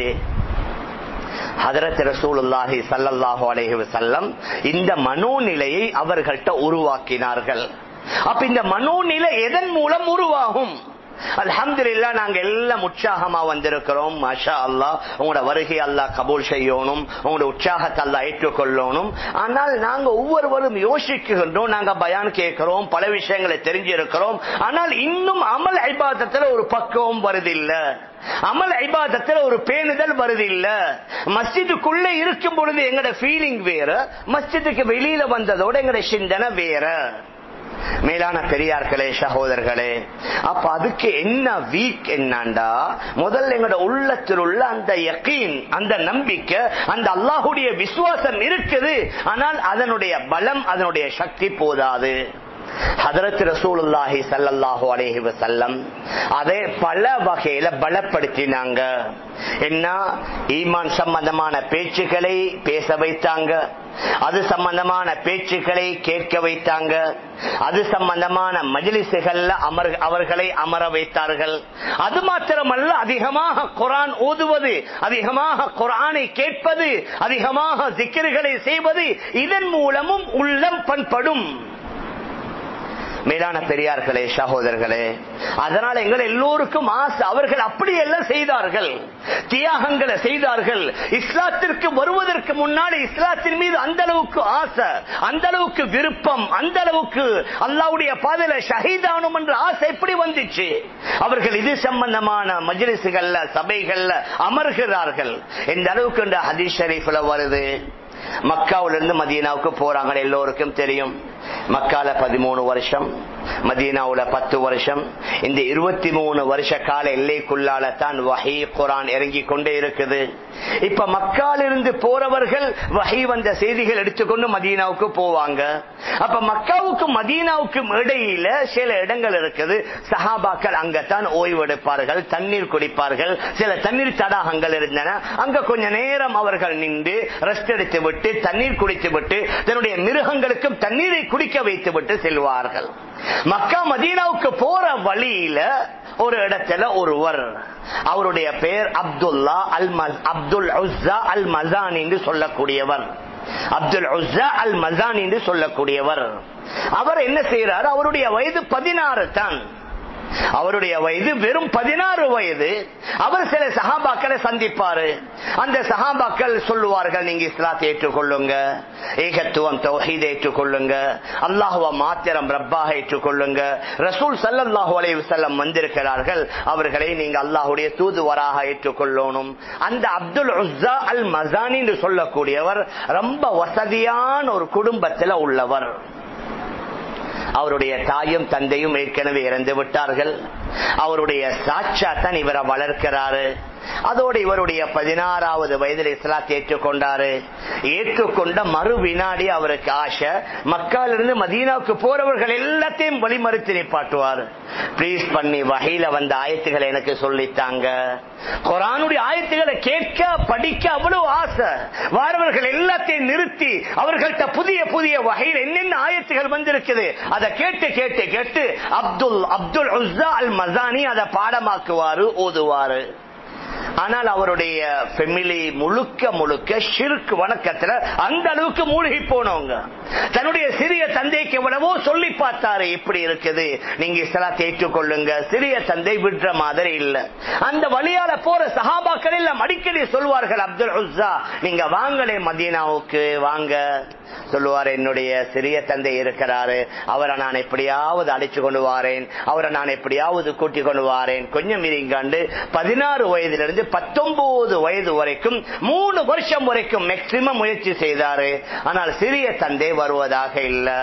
A: ஹதரத் ரசூலுல்லாஹி சல்லல்லாஹு அலைஹி வஸல்லம் இந்த மனோநிலையை அவர்கள்ட்ட உருவாக்கினார்கள் அப்ப இந்த மனோநிலை எதன் மூலம் உருவாகும் அல்ஹம்துலில்லா நாங்க எல்லாம் உற்சாகமா வந்திருக்கிறோம் மாஷா அல்லா உங்களோட வருகை அல்லாஹ் கபூல் செய்யணும் உங்களோட உற்சாகத்தை அல்லா ஏற்றுக்கொள்ளணும் ஆனால் நாங்க ஒவ்வொருவரும் யோசிக்கின்றோம் நாங்க பயான் கேட்கிறோம் பல விஷயங்களை தெரிஞ்சிருக்கிறோம் ஆனால் இன்னும் அமல் ஐபாதத்துல ஒரு பக்குவம் வருதில்லை அமல் ஐபாதத்துல ஒரு பேணுதல் வருது இல்ல மஸ்ஜிதுக்குள்ள இருக்கும் பொழுது எங்கட ஃபீலிங் வேற மஸ்ஜிதுக்கு வெளியில வந்ததோட எங்கட சிந்தனை வேற மேலான பெரியார்களே சகோதரர்களே அப்ப அதுக்கு என்ன வீக் என்னண்டா முதல்ல எங்களோட உள்ளத்தில் உள்ள அந்த யக்கீன் அந்த நம்பிக்கை அந்த அல்லாஹுடைய விசுவாசம் இருக்குது ஆனால் அதனுடைய பலம் அதனுடைய சக்தி போதாது ஹதரத் ரசூலுல்லாஹி சல்லல்லாஹு அலைஹி வஸல்லம் அதை பல வகையில பலப்படுத்தினாங்க என்ன ஈமான் சம்பந்தமான பேச்சுக்களை பேச வைத்தாங்க அது சம்பந்தமான பேச்சுக்களை கேட்க வைத்தாங்க அது சம்பந்தமான மஜிலிசுகள்ல அமர் அவர்களை அமர வைத்தார்கள் அது மாத்திரமல்ல அதிகமாக குரான் ஓதுவது அதிகமாக குரானை கேட்பது அதிகமாக திக்கர்களை செய்வது இதன் மூலமும் உள்ளம் பண்படும் மேலான பெரியார்களே சகோதரர்களே அதனால எங்கள் எல்லோருக்கும் ஆசை அவர்கள் அப்படி எல்லாம் செய்தார்கள் தியாகங்களை செய்தார்கள் இஸ்லாத்திற்கு வருவதற்கு முன்னாடி இஸ்லாத்தின் மீது அந்த அளவுக்கு ஆசை அந்த அளவுக்கு விருப்பம் அந்த அளவுக்கு அல்லாவுடைய பாதையில ஷஹீதானும் என்ற ஆசை எப்படி வந்துச்சு அவர்கள் இது சம்பந்தமான மஜ்லிசுகள்ல சபைகள்ல அமர்கிறார்கள் எந்த அளவுக்கு இந்த ஹதீஸ் ஷரீஃப்ல வருது மக்காவிலிருந்து மதீனாவுக்கு போறாங்க எல்லோருக்கும் தெரியும் மக்கால பதிமூணு வருஷம் மதீனாவுல பத்து வருஷம் இந்த இருபத்தி மூணு வருஷ கால எல்லைக்குள்ளால தான் வஹி குரான் இறங்கி கொண்டே இருக்குது இப்ப மக்காலிருந்து போறவர்கள் வஹி வந்த செய்திகள் எடுத்துக்கொண்டு மதீனாவுக்கு போவாங்க அப்ப மக்காவுக்கும் மதீனாவுக்கும் இடையில சில இடங்கள் இருக்குது சஹாபாக்கள் அங்கத்தான் ஓய்வெடுப்பார்கள் தண்ணீர் குடிப்பார்கள் சில தண்ணீர் தடாகங்கள் இருந்தன அங்க கொஞ்ச நேரம் அவர்கள் நின்று ரெஸ்ட் எடுத்து விட்டு தண்ணீர் குடித்து விட்டு தன்னுடைய மிருகங்களுக்கும் தண்ணீரை குடிக்க வைத்து விட்டு செல்வார்கள் மக்கா மதீனாவுக்கு போற வழியில ஒரு இடத்துல ஒருவர் அவருடைய பெயர் அப்துல்லா அல் அப்துல் உஸ்ஸா அல் மசான் என்று சொல்லக்கூடியவர் அப்துல் உஸ்ஸா அல் மசான் என்று சொல்லக்கூடியவர் அவர் என்ன செய்யறார் அவருடைய வயது பதினாறு தான் அவருடைய வயது வெறும் பதினாறு வயது அவர் சில சகாபாக்களை சந்திப்பாரு அந்த சகாபாக்கள் சொல்லுவார்கள் நீங்க இஸ்லாத்தை ஏற்றுக்கொள்ளுங்க ஏகத்துவம் தௌஹீத் ஏற்றுக்கொள்ளுங்க அல்லாஹுவ மாத்திரம் ரப்பாக ஏற்றுக்கொள்ளுங்க ரசூல் சல்லல்லாஹு அலைஹி வஸல்லம் வந்திருக்கிறார்கள் அவர்களை நீங்க அல்லாஹுடைய தூதுவராக ஏற்றுக்கொள்ளணும் அந்த அப்துல் உஸ்ஸா அல் மசானி என்று சொல்லக்கூடியவர் ரொம்ப வசதியான ஒரு குடும்பத்தில் உள்ளவர் அவருடைய தாயும் தந்தையும் ஏற்கனவே இறந்து விட்டார்கள் அவருடைய சாட்சா தான் இவரை வளர்க்கிறாரு அதோடு இவருடைய பதினாறாவது வயதில் இஸ்லாத்தை ஏற்றுக்கொண்டாரு ஏற்றுக்கொண்ட மறு வினாடி அவருக்கு ஆசை மக்கால் இருந்து மதீனாவுக்கு போறவர்கள் எல்லாத்தையும் வழிமறுத்து நிப்பாட்டுவார் ப்ளீஸ் பண்ணி வகையில வந்த ஆயத்துகளை எனக்கு சொல்லித்தாங்க குரானுடைய ஆயத்துகளை கேட்க படிக்க அவ்வளவு ஆசை வாரவர்கள் எல்லாத்தையும் நிறுத்தி அவர்கள்ட்ட புதிய புதிய வகையில் என்னென்ன ஆயத்துகள் வந்திருக்குது அதை கேட்டு கேட்டு கேட்டு அப்துல் அப்துல் உஸ்ஸா அல் மசானி அதை பாடமாக்குவாரு ஓதுவாரு ஆனால் அவருடைய ஃபெமிலி முழுக்க முழுக்க ஷிர்க் வணக்கத்துல அந்த அளவுக்கு மூழ்கி போனவங்க தன்னுடைய சிறிய தந்தைக்கு எவ்வளவோ சொல்லி பார்த்தாரு இப்படி இருக்குது நீங்க இஸ்லாத்தை ஏற்றுக்கொள்ளுங்க சிறிய தந்தை விடுற மாதிரி இல்ல அந்த வழியால போற சஹாபாக்கள் எல்லாம் அடிக்கடி சொல்வார்கள் அப்துல் உஸ்ஸா நீங்க வாங்களே மதீனாவுக்கு வாங்க சொல்லுவார் என்னுடைய சிறிய தந்தை இருக்கிறாரு அவரை நான் எப்படியாவது அழைச்சு கொண்டு வாரேன் அவரை நான் எப்படியாவது கூட்டிக் கொண்டு வாரேன் கொஞ்சம் இருங்காண்டு பதினாறு வயதிலிருந்து பத்தொன்பது வயது வரைக்கும் மூணு வருஷம் வரைக்கும் மேக்சிமம் முயற்சி செய்தாரு ஆனால் சிறிய தந்தை வருவதாக இல்லை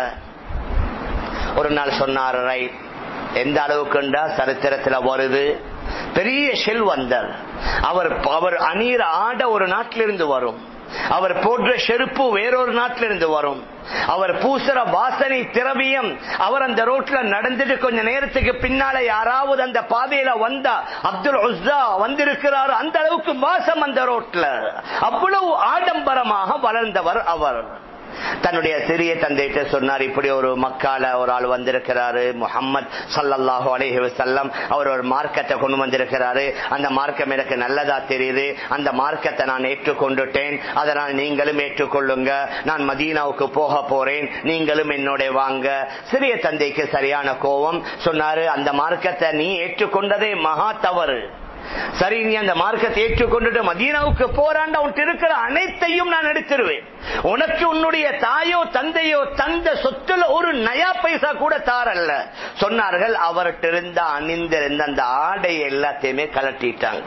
A: ஒரு நாள் சொன்னார் ரைட் எந்த அளவுக்குண்டா சரித்திரத்துல வருது பெரிய செல்வந்தர் அவர் அவர் அநீர ஆட ஒரு நாட்டிலிருந்து வரும் அவர் போன்ற செருப்பு வேறொரு நாட்டிலிருந்து வரும் அவர் பூசுற வாசனை திரவியம் அவர் அந்த ரோட்ல நடந்துட்டு கொஞ்ச நேரத்துக்கு பின்னால யாராவது அந்த பாதையில வந்தா அப்துல் உஸ்ஸா வந்திருக்கிறார் அந்த அளவுக்கு வாசம் அந்த ரோட்ல அவ்வளவு ஆடம்பரமாக வளர்ந்தவர் அவர் தன்னுடைய சிறிய தந்தைகிட்ட சொன்னார் இப்படி ஒரு மக்கால ஒரு ஆள் வந்திருக்கிறாரு முகம்மது சல்லல்லாஹு அலைஹி வஸல்லம் அவர் ஒரு மார்க்கத்தை கொண்டு வந்திருக்கிறாரு அந்த மார்க்கம் எனக்கு நல்லதா தெரியுது அந்த மார்க்கத்தை நான் ஏற்றுக்கொண்டுட்டேன் அதனால் நீங்களும் ஏற்றுக்கொள்ளுங்க நான் மதீனாவுக்கு போக போறேன் நீங்களும் என்னோட வாங்க சிறிய தந்தைக்கு சரியான கோபம் சொன்னாரு அந்த மார்க்கத்தை நீ ஏற்றுக்கொண்டதே மகா தவறு சரி நீ அந்த மார்க்கத்தை ஏற்றுக்கொண்டுட்டு மதீனாவுக்கு போறாண்ட உன் இருக்கிற அனைத்தையும் நான் எடுத்துருவேன் உனக்கு உன்னுடைய தாயோ தந்தையோ தந்த சொத்துல ஒரு நயா பைசா கூட தாரல்ல சொன்னார்கள் அவர்கிட்ட இருந்த அணிந்திருந்த அந்த ஆடை எல்லாத்தையுமே கலட்டிட்டாங்க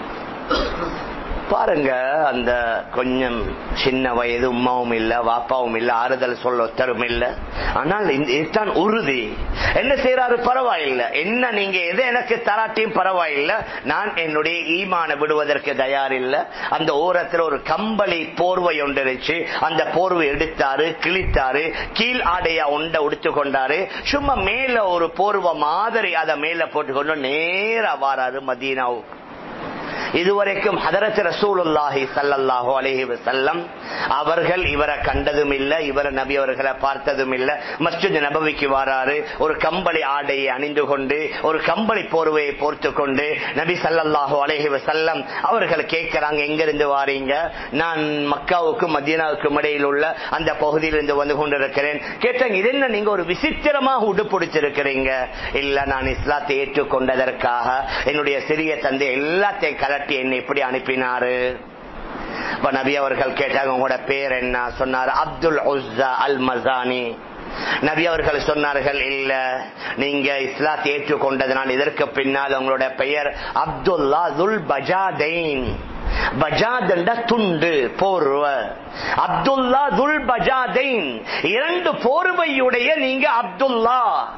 A: பாருங்க அந்த கொஞ்சம் சின்ன வயது உமாவும் இல்ல வாப்பாவும் இல்ல ஆறுதல் சொல்ல ஒத்தரும் இல்ல ஆனால் இதுதான் உறுதி என்ன செய்யறாரு பரவாயில்ல என்ன நீங்க எதை எனக்கு தராட்டியும் பரவாயில்ல நான் என்னுடைய ஈமான விடுவதற்கு தயார் இல்ல அந்த ஓரத்தில் ஒரு கம்பளி போர்வை ஒன்று இருந்துச்சு அந்த போர்வை எடுத்தாரு கிழித்தாரு கீழ் ஆடையா ஒண்ட உடுத்து கொண்டாரு சும்மா மேல ஒரு போர்வை மாதிரி அதை மேல போட்டுக்கொண்டு நேரா வாராரு மதீனாவுக்கு இதுவரைக்கும் ஹதரத் ரசூலுல்லாஹி சல்லல்லாஹு அலைஹி வஸல்லம் அவர்கள் இவரை கண்டதும் இல்ல இவரை நபி அவர்களை பார்த்ததும் இல்ல மஸ்ஜித் நபவிக்கு வராரு ஒரு கம்பளி ஆடையை அணிந்து கொண்டு ஒரு கம்பளி போர்வையை போர்த்து கொண்டு நபி சல்லல்லாஹு அலைஹி வஸல்லம் அவர்கள் கேட்கிறாங்க எங்க இருந்து வாரீங்க நான் மக்காவுக்கும் மதீனாவுக்கும் இடையில் உள்ள அந்த பகுதியிலிருந்து வந்து கொண்டிருக்கிறேன் கேட்டாங்க இது என்ன நீங்க ஒரு விசித்திரமாக உடுப்பிடிச்சிருக்கிறீங்க இல்ல நான் இஸ்லாத்தை ஏற்றுக்கொண்டதற்காக என்னுடைய சிறிய தந்தை எல்லாத்தையும் கலட்டி என்னை எப்படி அனுப்பினாரு இப்ப நபி அவர்கள் கேட்டாங்க உங்களோட பேர் என்ன சொன்னார் அப்துல் உஸ்ஸா அல் மசானி நபி அவர்கள் சொன்னார்கள் இல்ல நீங்க இஸ்லாத்தை ஏற்றுக்கொண்டதனால் இதற்கு பின்னால் உங்களோட பெயர் அப்துல்லா துல் பஜாதைன் பஜாதண்ட துண்டு போர்வ அப்துல்லா துல் பஜாதைன் இரண்டு போர்வையுடைய நீங்க அப்துல்லா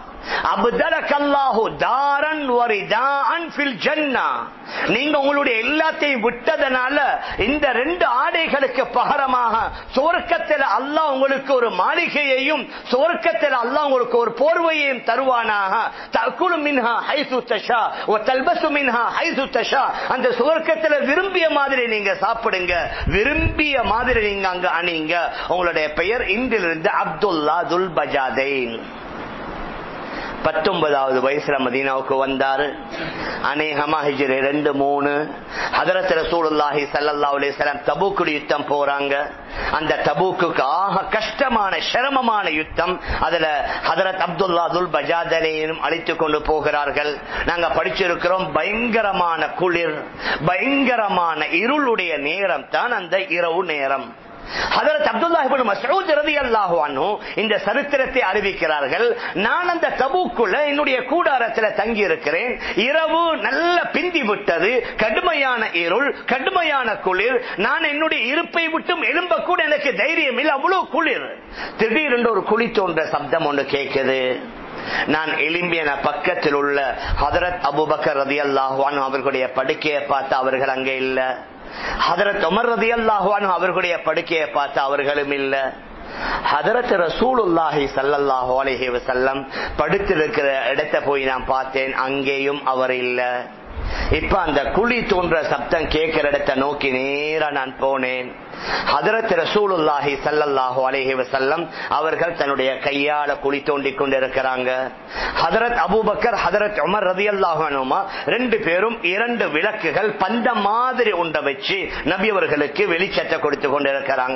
A: நீங்க உங்களுடைய எல்லாத்தையும் விட்டதனால இந்த ரெண்டு ஆடைகளுக்கு பகரமாக சுவர்க்கத்தில் அல்லாஹ் உங்களுக்கு ஒரு மாளிகையையும் சுவர்க்கத்தில் அல்லாஹ் உங்களுக்கு ஒரு போர்வையையும் தருவானாக தகுலு மின்ஹா ஹைசு தஷா ஓ தல்பசு மின்ஹா ஹைசு தஷா அந்த சுவர்க்கத்தில் விரும்பிய மாதிரி நீங்க சாப்பிடுங்க விரும்பிய மாதிரி நீங்க அங்க அணிங்க உங்களுடைய பெயர் இன்றிலிருந்து அப்துல்லா துல் பஜாதைன் பத்தொன்பதாவது வயசுல மதீனாவுக்கு வந்தாரு அநேகமா ஹிஜ்ரி ரெண்டு மூணு ஹதரத் ரசூலுல்லாஹி ஸல்லல்லாஹு அலைஹி வஸல்லம் தபூக் யுத்தம் போறாங்க அந்த தபூக்கு ஆக கஷ்டமான சிரமமான யுத்தம் அதுல ஹதரத் அப்துல்லா துல் பஜாதனையும் அழைத்து கொண்டு போகிறார்கள் நாங்க படிச்சிருக்கிறோம் பயங்கரமான குளிர் பயங்கரமான இருளுடைய நேரம் தான் அந்த இரவு நேரம் ஹதரத் அப்துல்லாஹிபின் மசூத் ரலியல்லாஹு அன்ஹு இந்த சரித்திரத்தை அறிவிக்கிறார்கள் நான் அந்த தபூக்குள்ள என்னுடைய கூடாரத்தில் தங்கி இருக்கிறேன் இரவு நல்ல பிந்தி விட்டது கடுமையான இருள் கடுமையான குளிர் நான் என்னுடைய இருப்பை விட்டும் எழும்ப கூட எனக்கு தைரியம் இல்லை அவ்வளவு குளிர் திடீரென்று ஒரு குழி தோன்ற சப்தம் ஒன்று கேட்குது நான் எலும்பியன பக்கத்தில் உள்ள ஹதரத் அபுபக்கர் ரதி அல்லாஹான் அவர்களுடைய படுக்கையை பார்த்து அவர்கள் அங்கே இல்ல ஹதரத் உமர் ரதி அல்லாஹான் அவர்களுடைய படுக்கையை பார்த்து அவர்களும் இல்ல ஹதரத் ரசூலுல்லாஹி சல்லல்லாஹு அலைஹி வஸல்லம் படுத்திருக்கிற இடத்தை போய் நான் பார்த்தேன் அங்கேயும் அவர் இல்ல இப்ப அந்த குழி தோன்ற சப்தம் கேட்கிற இடத்தை நோக்கி நேரா நான் போனேன் ஹதரத் ரசூலுல்லாஹி சல்லல்லாஹு அலைஹி வஸல்லம் அவர்கள் தன்னுடைய கையால குழி தோண்டி கொண்டிருக்கிறாங்க ஹதரத் அபூபக்கர் ஹதரத் உமர் ரதியல்லாஹு அன்ஹுமா ரெண்டு பேரும் இரண்டு விளக்குகள் பந்த மாதிரி உண்ட வச்சு நபி அவர்களுக்கு வெளிச்சத்தை கொடுத்து கொண்டிருக்கிறாங்க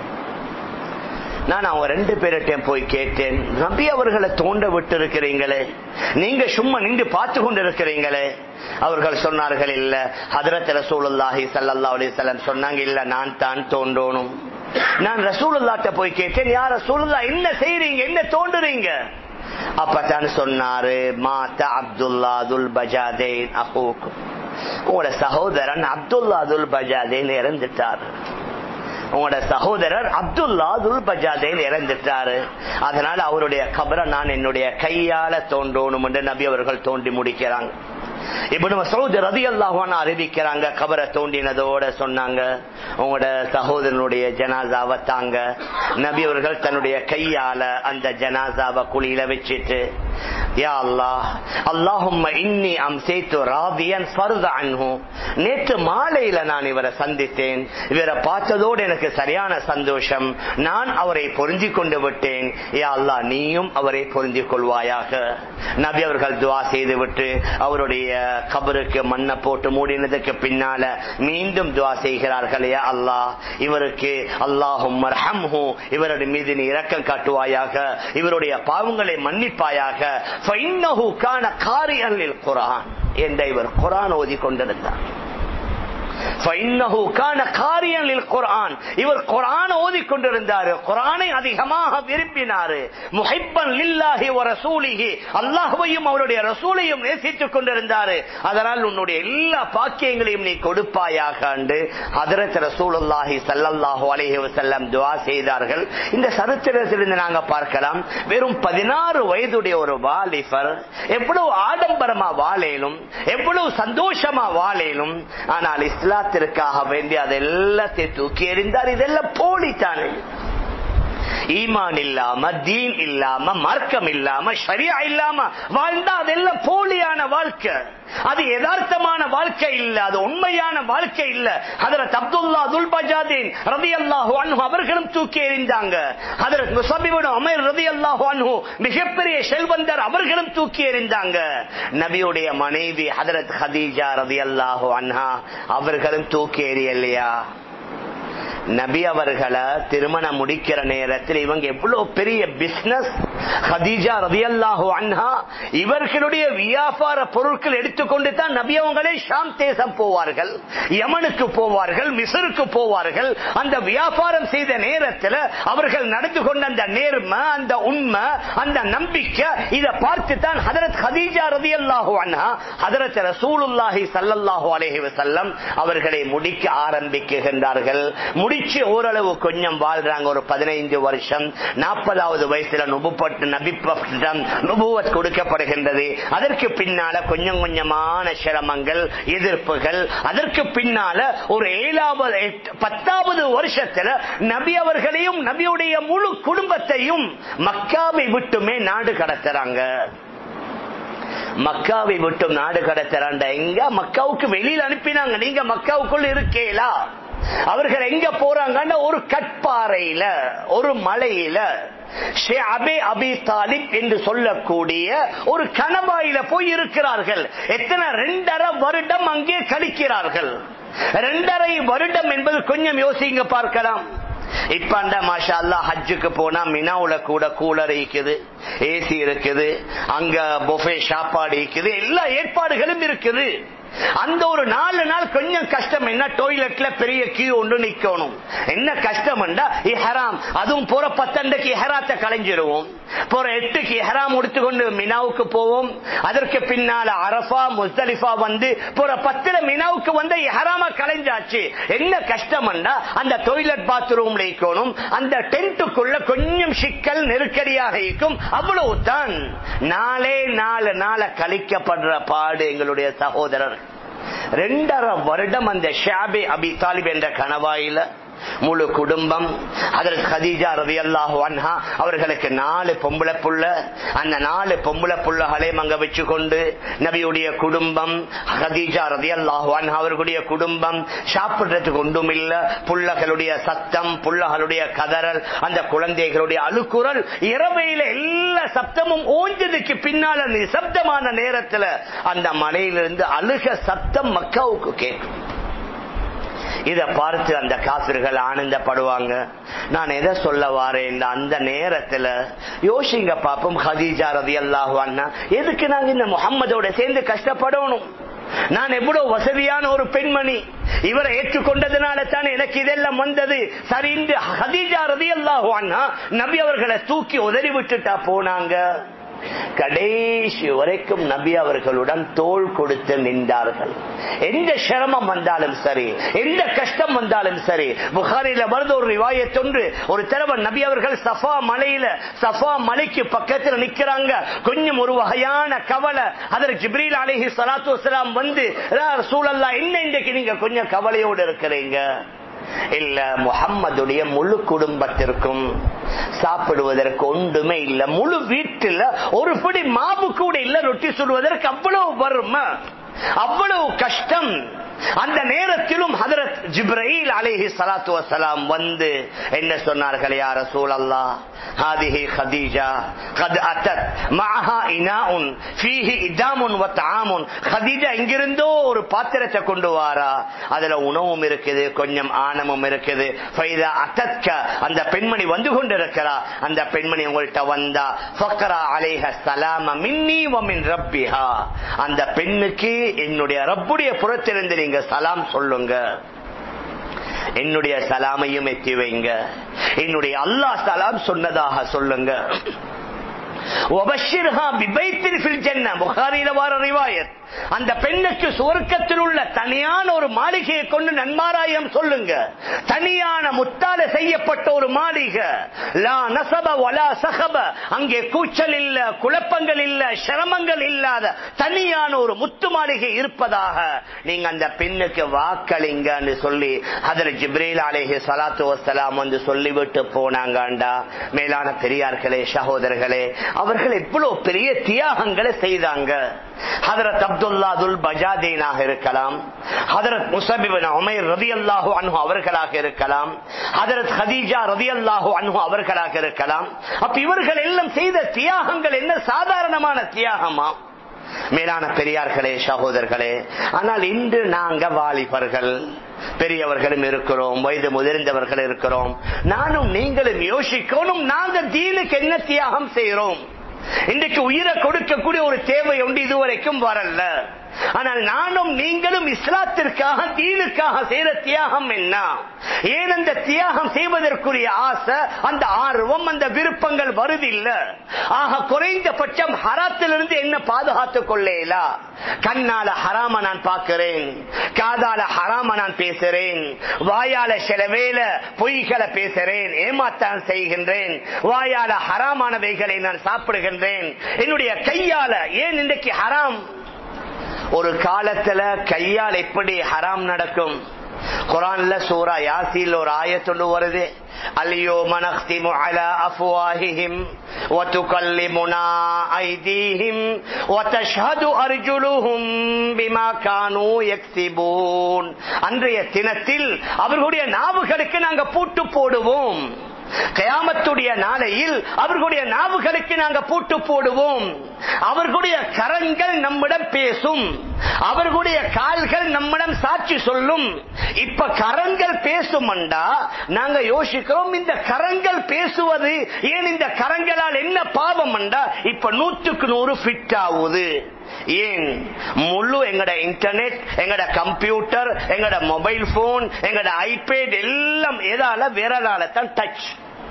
A: நான் அவங்க ரெண்டு பேர்கிட்டையும் போய் கேட்டேன் நபி அவர்களை தோண்ட விட்டு இருக்கிறீங்களே நீங்க சும்மா நின்று பார்த்து கொண்டு இருக்கிறீங்களே அவர்கள் சொன்னார்கள் இல்ல ஹதரத் ரசூலுல்லாஹி சல்லா அலிசல்லம் சொன்னாங்க இல்ல நான் தான் தோன்றணும் நான் ரசூலுல்லாட்ட போய் கேட்டேன் யார் ரசூலுல்லா என்ன செய்றீங்க என்ன தோண்டுறீங்க அப்பதான் சொன்னாரு மாத்த அப்துல்லா துல் பஜாதேன் அஹூக்கும் உங்களோட சகோதரன் அப்துல்லா துல் பஜாதேன் இறந்துட்டார் உங்களோட சகோதரர் அப்துல்லா துல் பஜாதேல் இறந்துட்டாரு அதனால அவருடைய கபரை நான் என்னுடைய கையால தோன்றணும் என்று நபி அவர்கள் தோண்டி முடிக்கிறாங்க இப்ப நம்ம சகோதரர் ரதி அல்லாஹான அறிவிக்கிறாங்க கபரை தோண்டினதோட சொன்னாங்க உங்களோட சகோதரனுடைய ஜனாசாவை தாங்க நபி அவர்கள் தன்னுடைய கையால அந்த ஜனாசாவை குழியில வச்சுட்டு யா அல்லாஹ் அல்லாஹும்ம இன்னி அம்சைத்து ராதியன் ஃபர்த அன்ஹு நேற்று மாலையில நான் இவரை சந்தித்தேன் இவரை பார்த்ததோடு எனக்கு சரியான சந்தோஷம் நான் அவரை பொருந்தி கொண்டு விட்டேன் யா அல்லாஹ் நீயும் அவரை பொருந்தி கொள்வாயாக நபி அவர்கள் துவா செய்து விட்டு அவருடைய கபருக்கு மண்ணை போட்டு மூடினதுக்கு பின்னால மீண்டும் துவா செய்கிறார்கள் யா அல்லாஹ் இவருக்கு அல்லாஹும் இவருடைய மீது நீ இரக்கம் காட்டுவாயாக இவருடைய பாவங்களை மன்னிப்பாயாக فإنه كان قارئا للقرآن என்ற இவர் குரான் ஓதி கொண்டிருந்தார் இவர் குரான் ஓதி கொண்டிருந்தார் குரானை அதிகமாக விரும்பினார் முஹைப்பன் லில்லாஹி வ ரசூலிஹி அல்லாஹ்வையும் அவருடைய ரசூலையும் நேசித்துக் கொண்டிருந்தார் அதனால் உன்னுடைய எல்லா பாக்கியங்களையும் நீ கொடுப்பாயாக என்று ஹதரத் ரசூலுல்லாஹி ஸல்லல்லாஹு அலைஹி வஸல்லம் துஆ செய்தார்கள் இந்த சரித்திரத்திலிருந்து நாங்க பார்க்கலாம் வெறும் பதினாறு வயதுடைய ஒரு வாலிபர் எவ்வளவு ஆடம்பரமா வாழேலும் எவ்வளவு சந்தோஷமா வாழேலும் ஆனால் இஸ்லாத்திற்காக வேண்டி அது எல்லாத்தையும் தூக்கி எறிந்தார் இதெல்லாம் போலித்தானே ஈமான் இல்லாம தீன் இல்லாம மார்க்கம் இல்லாம சரியா இல்லாம வாழ்ந்தா அதெல்லாம் போலியான வாழ்க்கை அது யதார்த்தமான வாழ்க்கை இல்ல அது உண்மையான வாழ்க்கை இல்ல ஹதரத் அப்துல்லா துல் பஜாதீன் ரதி அல்லாஹு அன்ஹு அவர்களும் தூக்கி எறிந்தாங்க ஹதரத் முசபிபுன் அமீர் ரதி அல்லாஹு அன்ஹு மிகப்பெரிய செல்வந்தர் அவர்களும் தூக்கி எறிந்தாங்க நபியுடைய மனைவி ஹதரத் ஹதீஜா ரதி அல்லாஹு அன்ஹா அவர்களும் தூக்கி எறியலையா நபி அவர்களை திருமணம் முடிக்கிற நேரத்தில் இவங்க எவ்வளவு பெரிய பிசினஸ் ஹதீஜா ரதியல்லாஹு அன்ஹா இவர்களுடைய வியாபார பொருட்கள் எடுத்துக்கொண்டு தான் நபி அவங்களே ஷாம் தேசம் போவார்கள் யமனுக்கு போவார்கள் மிசருக்கு போவார்கள் அந்த வியாபாரம் செய்த நேரத்தில் அவர்கள் நடந்து கொண்ட அந்த நேர்மை அந்த உண்மை அந்த நம்பிக்கை இதை பார்த்து தான் ஹதரத் ஹதீஜா ரதியல்லாஹு அன்ஹா ஹதரத் ரசூலுல்லாஹி சல்லல்லாஹு அலைஹி வஸல்லம் அவர்களை முடிக்க ஆரம்பிக்கின்றார்கள் முடிச்சு ஓரளவு கொஞ்சம் வாழ்றாங்க ஒரு பதினைந்து வருஷம் நாற்பதாவது வயசுல நுபுப்பட்டு நபிப்பட்டம் நுபுவத் கொடுக்கப்படுகின்றது அதற்கு பின்னால கொஞ்சம் கொஞ்சமான சிரமங்கள் எதிர்ப்புகள் அதற்கு பின்னால ஒரு ஏழாவது பத்தாவது வருஷத்துல நபி அவர்களையும் நபியுடைய முழு குடும்பத்தையும் மக்காவை விட்டுமே நாடு கடத்துறாங்க மக்காவை விட்டும் நாடு கடத்துறாண்ட எங்க மக்காவுக்கு வெளியில் அனுப்பினாங்க நீங்க மக்காவுக்குள் இருக்கேலா அவர்கள் எங்க போறாங்கன்னா ஒரு கட்பாறையில ஒரு மலையில அபி தாலிப் என்று சொல்லக்கூடிய ஒரு கணவாயில போய் இருக்கிறார்கள் எத்தனை ரெண்டரை வருடம் அங்கே கழிக்கிறார்கள் ரெண்டரை வருடம் என்பது கொஞ்சம் யோசிங்க பார்க்கலாம் இப்ப அந்த மாஷா அல்லா ஹஜ்ஜுக்கு போனா மினாவுல கூட கூலர் இருக்குது ஏசி இருக்குது அங்க பொஃபே சாப்பாடு இருக்குது எல்லா ஏற்பாடுகளும் இருக்குது அந்த ஒரு நாலு நாள் கொஞ்சம் கஷ்டம் என்ன டொய்லெட்ல பெரிய கியூ ஒன்று நிக்கணும் என்ன கஷ்டம் இஹராம் அதுவும் போற பத்தண்டைக்கு இஹராத்தை கலைஞ்சிருவோம் போற எட்டுக்கு இஹராம் எடுத்துக்கொண்டு மினாவுக்கு போவோம் அதற்கு பின்னால அரபா முஸ்தலிஃபா வந்து போற பத்துல மினாவுக்கு வந்து இஹராம கலைஞ்சாச்சு என்ன கஷ்டம் அந்த டொய்லெட் பாத்ரூம்ல இருக்கணும் அந்த டென்ட்டுக்குள்ள கொஞ்சம் சிக்கல் நெருக்கடியாக இருக்கும் அவ்வளவுதான் நாளே நாலு நாள கழிக்கப்படுற பாடு எங்களுடைய சகோதரர் ரெண்டரை வருடம் அந்த ஷாபே அபி தாலிப் என்ற கணவாயில முழு குடும்பம் அதற்கு ஹதீஜா ரவி அல்லாஹு அன்ஹா அவர்களுக்கு நாலு பொம்பளை புள்ள அந்த நாலு பொம்பளை புள்ளகளையும் அங்க வச்சு கொண்டு நபியுடைய குடும்பம் ஹதீஜா ரவி அல்லாஹு அன்ஹா அவர்களுடைய குடும்பம் சாப்பிடுறதுக்கு ஒன்றும் இல்ல புள்ளகளுடைய சத்தம் புள்ளகளுடைய கதறல் அந்த குழந்தைகளுடைய அழுக்குறல் இரவையில எல்லா சப்தமும் ஓஞ்சதுக்கு பின்னால நிசப்தமான நேரத்துல அந்த மலையிலிருந்து அழுக சத்தம் மக்காவுக்கு கேட்கும் இத பார்த்து அந்த காசிர்கள் ஆனந்தப்படுவாங்க நான் எதை சொல்ல வாரேன் அந்த நேரத்துல யோசிங்க பாப்போம் ஹதீஜா ரதி அல்லாஹான்னா எதுக்கு நாங்க இந்த முகம்மதோட சேர்ந்து கஷ்டப்படணும் நான் எவ்வளவு வசதியான ஒரு பெண்மணி இவரை ஏற்றுக்கொண்டதுனால தான் எனக்கு இதெல்லாம் வந்தது சரி இந்த ஹதீஜா ரதி அல்லாஹான்னா நபி அவர்களை தூக்கி உதறி விட்டுட்டா போனாங்க கடைசி வரைக்கும் நபி அவர்களுடன் தோல் கொடுத்து நின்றார்கள் எந்த சிரமம் வந்தாலும் சரி எந்த கஷ்டம் வந்தாலும் சரி புகாரில வருது ஒரு ரிவாயத்தொன்று ஒரு தடவை நபி அவர்கள் சஃபா மலையில சஃபா மலைக்கு பக்கத்தில் நிக்கிறாங்க கொஞ்சம் ஒரு வகையான கவலை அதற்கு ஜிப்ரீல் அலிஹி சலாத்து வலாம் வந்து சூழல்லா என்ன இன்றைக்கு நீங்க கொஞ்சம் கவலையோடு இருக்கிறீங்க இல்ல முகம்மதுடைய முழு குடும்பத்திற்கும் சாப்பிடுவதற்கு ஒன்றுமே இல்ல முழு வீட்டுல ஒரு பிடி மாவு கூட இல்ல ரொட்டி சுடுவதற்கு அவ்வளவு வறுமை அவ்வளவு கஷ்டம் அந்த நேரத்திலும் ஹதரத் ஜிப்ரீல் அலைஹி ஸலாத்து வஸலாம் வந்து என்ன சொன்னார்கள் யா ரசூலல்லாஹ் ஹாதிஹி خديجة قد أتت معها إناء فيه إدام وطعام خديجة இங்கிருந்தோ ஒரு பாத்திரத்தை கொண்டு வாரா அதுல உணவும் இருக்குது கொஞ்சம் ஆணமும் இருக்குது ஃபைதா அத்தத்க அந்த பெண்மணி வந்து கொண்டிருக்கிறா அந்த பெண்மணி உங்கள்கிட்ட வந்தா ஃபக்ரா அலைஹ சலாம மின்னி வ மின் ரப்பிஹா அந்த பெண்ணுக்கு என்னுடைய ரப்புடைய புறத்திலிருந்து நீங்க சலாம் சொல்லுங்க என்னுடைய சலாமையும் எத்தி வைங்க என்னுடைய அல்லாஹ் சலாம் சொன்னதாக சொல்லுங்க அந்த பெண்ணுக்கு சுவர்க்கத்தில் உள்ள தனியான ஒரு மாளிகையை கொண்டு நன்மாராயம் சொல்லுங்க தனியான முத்தால செய்யப்பட்ட ஒரு மாளிகை லா நசப வலா சகப அங்கே கூச்சல் இல்ல குழப்பங்கள் இல்ல சிரமங்கள் இல்லாத தனியான ஒரு முத்து மாளிகை இருப்பதாக நீங்க அந்த பெண்ணுக்கு வாக்களிங்கன்னு சொல்லி அதில் ஜிப்ரீல் அலேஹி சலாத்து வசலாம் வந்து சொல்லிவிட்டு போனாங்கண்டா மேலான பெரியார்களே சகோதரர்களே அவர்கள் எவ்வளவு பெரிய தியாகங்களை செய்தாங்க ஹதரத் அப்துல்லா துல் பஜாதீனாக இருக்கலாம் ஹதரத் முசபிபின் உமைர் ரதி அல்லாஹு அன்ஹு அவர்களாக இருக்கலாம் ஹதரத் ஹதீஜா ரதி அல்லாஹு அன்ஹு அவர்களாக இருக்கலாம் அப்ப இவர்கள் எல்லாம் செய்த தியாகங்கள் என்ன சாதாரணமான தியாகமா மேலான பெரியார்களே சகோதரர்களே ஆனால் இன்று நாங்க வாலிபர்கள் பெரியவர்களும் இருக்கிறோம் வயது முதிர்ந்தவர்கள் இருக்கிறோம் நானும் நீங்களும் யோசிக்கணும் நாங்க தீனுக்கு என்ன தியாகம் செய்யறோம் இன்றைக்கு உயிரை கொடுக்கக்கூடிய ஒரு தேவை உண்டு இதுவரைக்கும் வரல ஆனால் நானும் நீங்களும் இஸ்லாத்திற்காக தீனுக்காக செய்யற தியாகம் என்ன ஏன் அந்த தியாகம் செய்வதற்குரிய ஆசை அந்த ஆர்வம் அந்த விருப்பங்கள் வருதில்ல ஆக குறைந்தபட்சம் ஹராத்திலிருந்து என்ன பாதுகாத்துக் கொள்ளேலா கண்ணால ஹராம நான் பார்க்கிறேன் காதால ஹராம நான் பேசுறேன் வாயால சில வேலை பொய்களை பேசுறேன் ஏமாத்தான் செய்கின்றேன் வாயால ஹராமானவைகளை நான் சாப்பிடுகின்றேன் என்னுடைய கையால ஏன் இன்றைக்கு ஹராம் ஒரு காலத்துல கையால் எப்படி ஹராம் நடக்கும் குரான்ல சூரா யாசில் ஒரு ஆயத்தொண்டு வருது اليوم نختم على أفواههم وتكلمنا أيديهم وتشهد أرجلهم بما كانوا يكسبون அன்றைய தினத்தில் அவர்களுடைய நாவுகளுக்கு நாங்க பூட்டு போடுவோம் கயாமத்துடைய நாளையில் அவர்களுடைய நாவுகளுக்கு நாங்க பூட்டு போடுவோம் அவர்களுடைய கரங்கள் நம்மிடம் பேசும் அவர்களுடைய கால்கள் நம்மிடம் சாட்சி சொல்லும் இப்ப கரங்கள் பேசுமண்டா நாங்க யோசிக்கிறோம் இந்த கரங்கள் பேசுவது ஏன் இந்த கரங்களால் என்ன பாவம் அண்டா இப்ப நூற்றுக்கு நூறு ஃபிட் ஆகுது ஏன் முழு எங்கட இன்டர்நெட் எங்கட கம்ப்யூட்டர் எங்கட மொபைல் போன் எங்கட ஐபேட் எல்லாம் எதால விரலால தான் டச்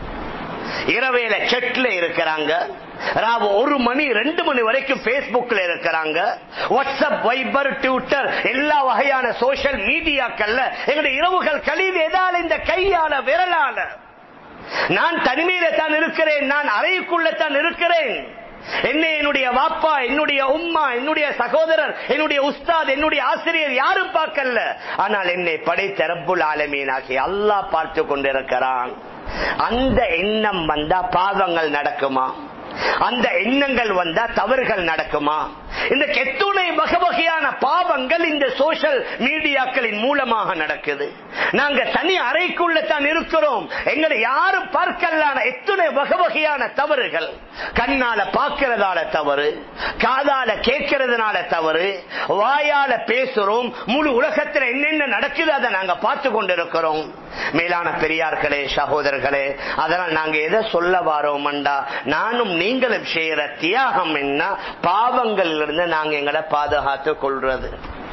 A: இரவேல செட்ல இருக்கிறாங்க ராவு ஒரு மணி ரெண்டு மணி வரைக்கும் பேஸ்புக்ல இருக்கிறாங்க வாட்ஸ்அப் வைபர் ட்விட்டர் எல்லா வகையான சோசியல் மீடியாக்கள்ல எங்களுடைய இரவுகள் கழிவு எதால இந்த கையால விரலால நான் தனிமையில தான் இருக்கிறேன் நான் அறைக்குள்ள தான் இருக்கிறேன் என்னை என்னுடைய வாப்பா என்னுடைய உம்மா என்னுடைய சகோதரர் என்னுடைய உஸ்தாத் என்னுடைய ஆசிரியர் யாரும் பார்க்கல ஆனால் என்னை படைத்த ரப்புல் ஆலமீனாகி அல்லாஹ் பார்த்து கொண்டிருக்கிறான் அந்த எண்ணம் வந்தா பாவங்கள் நடக்குமா அந்த எண்ணங்கள் வந்தா தவறுகள் நடக்குமா இந்த கெத்துணை வகை வகையான பாவங்கள் இந்த சோசியல் மீடியாக்களின் மூலமாக நடக்குது நாங்க தனி அறைக்குள்ள தான் இருக்கிறோம் எங்களை யாரும் பார்க்கலான எத்துணை வகை வகையான தவறுகள் கண்ணால பார்க்கிறதால தவறு காதால கேட்கறதுனால தவறு வாயால பேசுறோம் முழு உலகத்தில் என்னென்ன நடக்குது அதை நாங்க பார்த்து கொண்டிருக்கிறோம் மேலான பெரியார்களே சகோதரர்களே அதனால் நாங்க எதை சொல்ல வாரோம்டா நானும் நீங்களும் செய்யற தியாகம் என்ன பாவங்கள் இருந்து நாங்க எங்களை பாதுகாத்து கொள்றது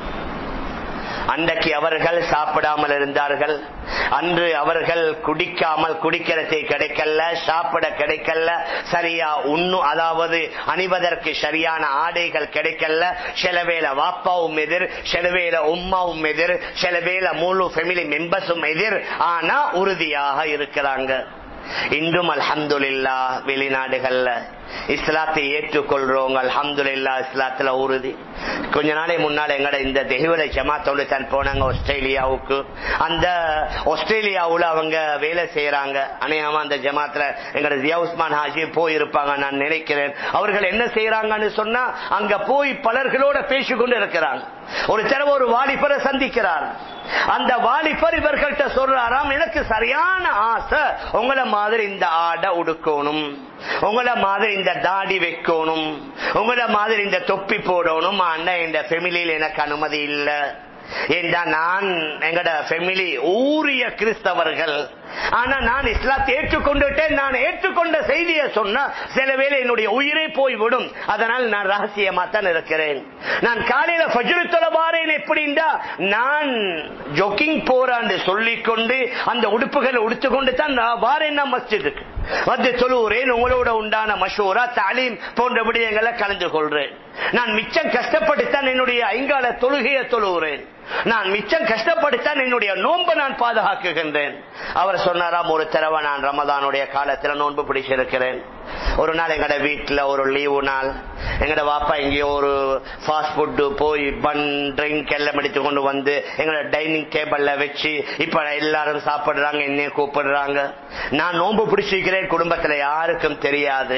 A: அன்றைக்கு அவர்கள் சாப்பிடாமல் இருந்தார்கள் அன்று அவர்கள் குடிக்காமல் குடிக்கிறதை கிடைக்கல சாப்பிட கிடைக்கல சரியா உண்ணு அதாவது அணிவதற்கு சரியான ஆடைகள் கிடைக்கல சில வேலை வாப்பாவும் எதிர் சில வேலை உம்மாவும் எதிர் சில வேலை முழு ஃபெமிலி மெம்பர்ஸும் எதிர் ஆனா உறுதியாக இருக்கிறாங்க இன்றும் அல்ஹம்துலில்லா வெளிநாடுகள்ல இஸ்லாத்தை ஏற்றுக்கொள்றவங்க அல்ஹம்துலில்லா இஸ்லாத்துல உறுதி கொஞ்ச நாளை முன்னால் எங்கட இந்த தெஹிவலை ஜமாத்தோடு தான் போனாங்க ஆஸ்திரேலியாவுக்கு அந்த ஆஸ்திரேலியாவுல அவங்க வேலை செய்யறாங்க அநேகமா அந்த ஜமாத்துல எங்கட ஜியா உஸ்மான் ஹாஜி போயிருப்பாங்க நான் நினைக்கிறேன் அவர்கள் என்ன செய்யறாங்கன்னு சொன்னா அங்க போய் பலர்களோட பேசிக்கொண்டு இருக்கிறாங்க ஒரு தடவை ஒரு வாலிபரை சந்திக்கிறார் அந்த வாலிபர் இவர்கள்ட்ட சொல்றாராம் எனக்கு சரியான ஆசை உங்களை மாதிரி இந்த ஆடை உடுக்கணும் உங்களை மாதிரி இந்த தாடி வைக்கணும் உங்களை மாதிரி இந்த தொப்பி போடணும் ஆனா இந்த ஃபெமிலியில் எனக்கு அனுமதி இல்லை ஏண்டா நான் எங்கட ஃபெமிலி ஊரிய கிறிஸ்தவர்கள் ஆனா நான் இஸ்லாத்தை ஏற்றுக்கொண்டுட்டேன் நான் ஏற்றுக்கொண்ட செய்தியை சொன்னா சில வேளை என்னுடைய உயிரே போய்விடும் அதனால் நான் ரகசியமா தான் இருக்கிறேன் நான் காலையில ஃபஜ்ரு தொலை வாரேன் எப்படின்னா நான் ஜொக்கிங் போறான்னு சொல்லிக்கொண்டு அந்த உடுப்புகளை உடுத்துக்கொண்டு தான் நான் வாரேன் நான் மஸ்ஜிதுக்கு வந்து தொழுகிறேன் உங்களோட உண்டான மஷூரா தாலீம் போன்ற விடயங்களை கலந்து கொள்றேன் நான் மிச்சம் கஷ்டப்பட்டுத்தான் என்னுடைய ஐங்கால தொழுகையை தொழுகிறேன் நான் மிச்சம் கஷ்டப்பட்டுத்தான் என்னுடைய நோன்பை நான் பாதுகாக்குகின்றேன் அவர் சொன்னாராம் ஒரு தடவை நான் ரமதானுடைய காலத்துல நோன்பு பிடிச்சிருக்கிறேன் ஒரு நாள் எங்கட வீட்டுல ஒரு லீவு நாள் எங்கட வாப்பா எங்கேயோ ஒரு ஃபாஸ்ட் ஃபுட்டு போய் பன் ட்ரிங்க் எல்லாம் எடுத்து கொண்டு வந்து எங்களோட டைனிங் டேபிள்ல வச்சு இப்ப எல்லாரும் சாப்பிடுறாங்க என்னைய கூப்பிடுறாங்க நான் நோன்பு பிடிச்சிருக்கிறேன் குடும்பத்துல யாருக்கும் தெரியாது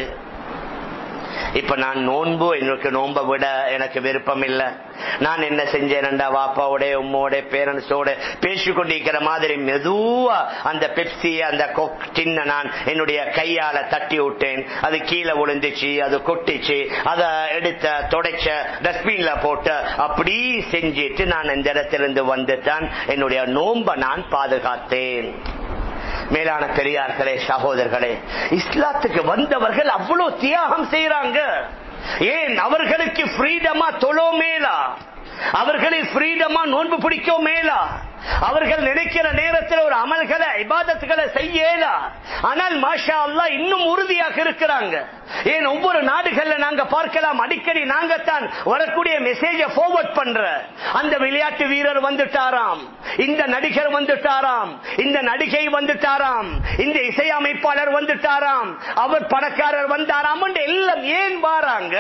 A: இப்ப நான் நோன்பு எனக்கு நோன்பை விட எனக்கு விருப்பம் இல்ல நான் என்ன செஞ்சேன்டா வாப்பாவோட உம்மோட பேரண்ட்ஸோட பேசி கொண்டிருக்கிற மாதிரி மெதுவா அந்த பெப்சி அந்த டின்ன நான் என்னுடைய கையால தட்டி விட்டேன் அது கீழே விழுந்துச்சு அது கொட்டிச்சு அதை எடுத்த தொடச்ச டஸ்ட்பின்ல போட்டு அப்படி செஞ்சிட்டு நான் இந்த இடத்திலிருந்து வந்து தான் என்னுடைய நோன்பை நான் பாதுகாத்தேன் மேலான பெரியார்களே சகோதரர்களே இஸ்லாத்துக்கு வந்தவர்கள் அவ்வளவு தியாகம் செய்யறாங்க ஏன் அவர்களுக்கு ஃப்ரீடமா தொழோ மேலா அவர்களை ஃப்ரீடமா நோன்பு பிடிக்கோ மேலா அவர்கள் நினைக்கிற நேரத்தில் ஒரு அமல்களை இபாதத்துகளை செய்யலா ஆனால் மாஷா அல்லா இன்னும் உறுதியாக இருக்கிறாங்க ஏன் ஒவ்வொரு நாடுகள்ல நாங்க பார்க்கலாம் அடிக்கடி நாங்க தான் வரக்கூடிய மெசேஜ ஃபார்வர்ட் பண்ற அந்த விளையாட்டு வீரர் வந்துட்டாராம் இந்த நடிகர் வந்துட்டாராம் இந்த நடிகை வந்துட்டாராம் இந்த இசையமைப்பாளர் வந்துட்டாராம் அவர் பணக்காரர் வந்தாராம் எல்லாம் ஏன் வாராங்க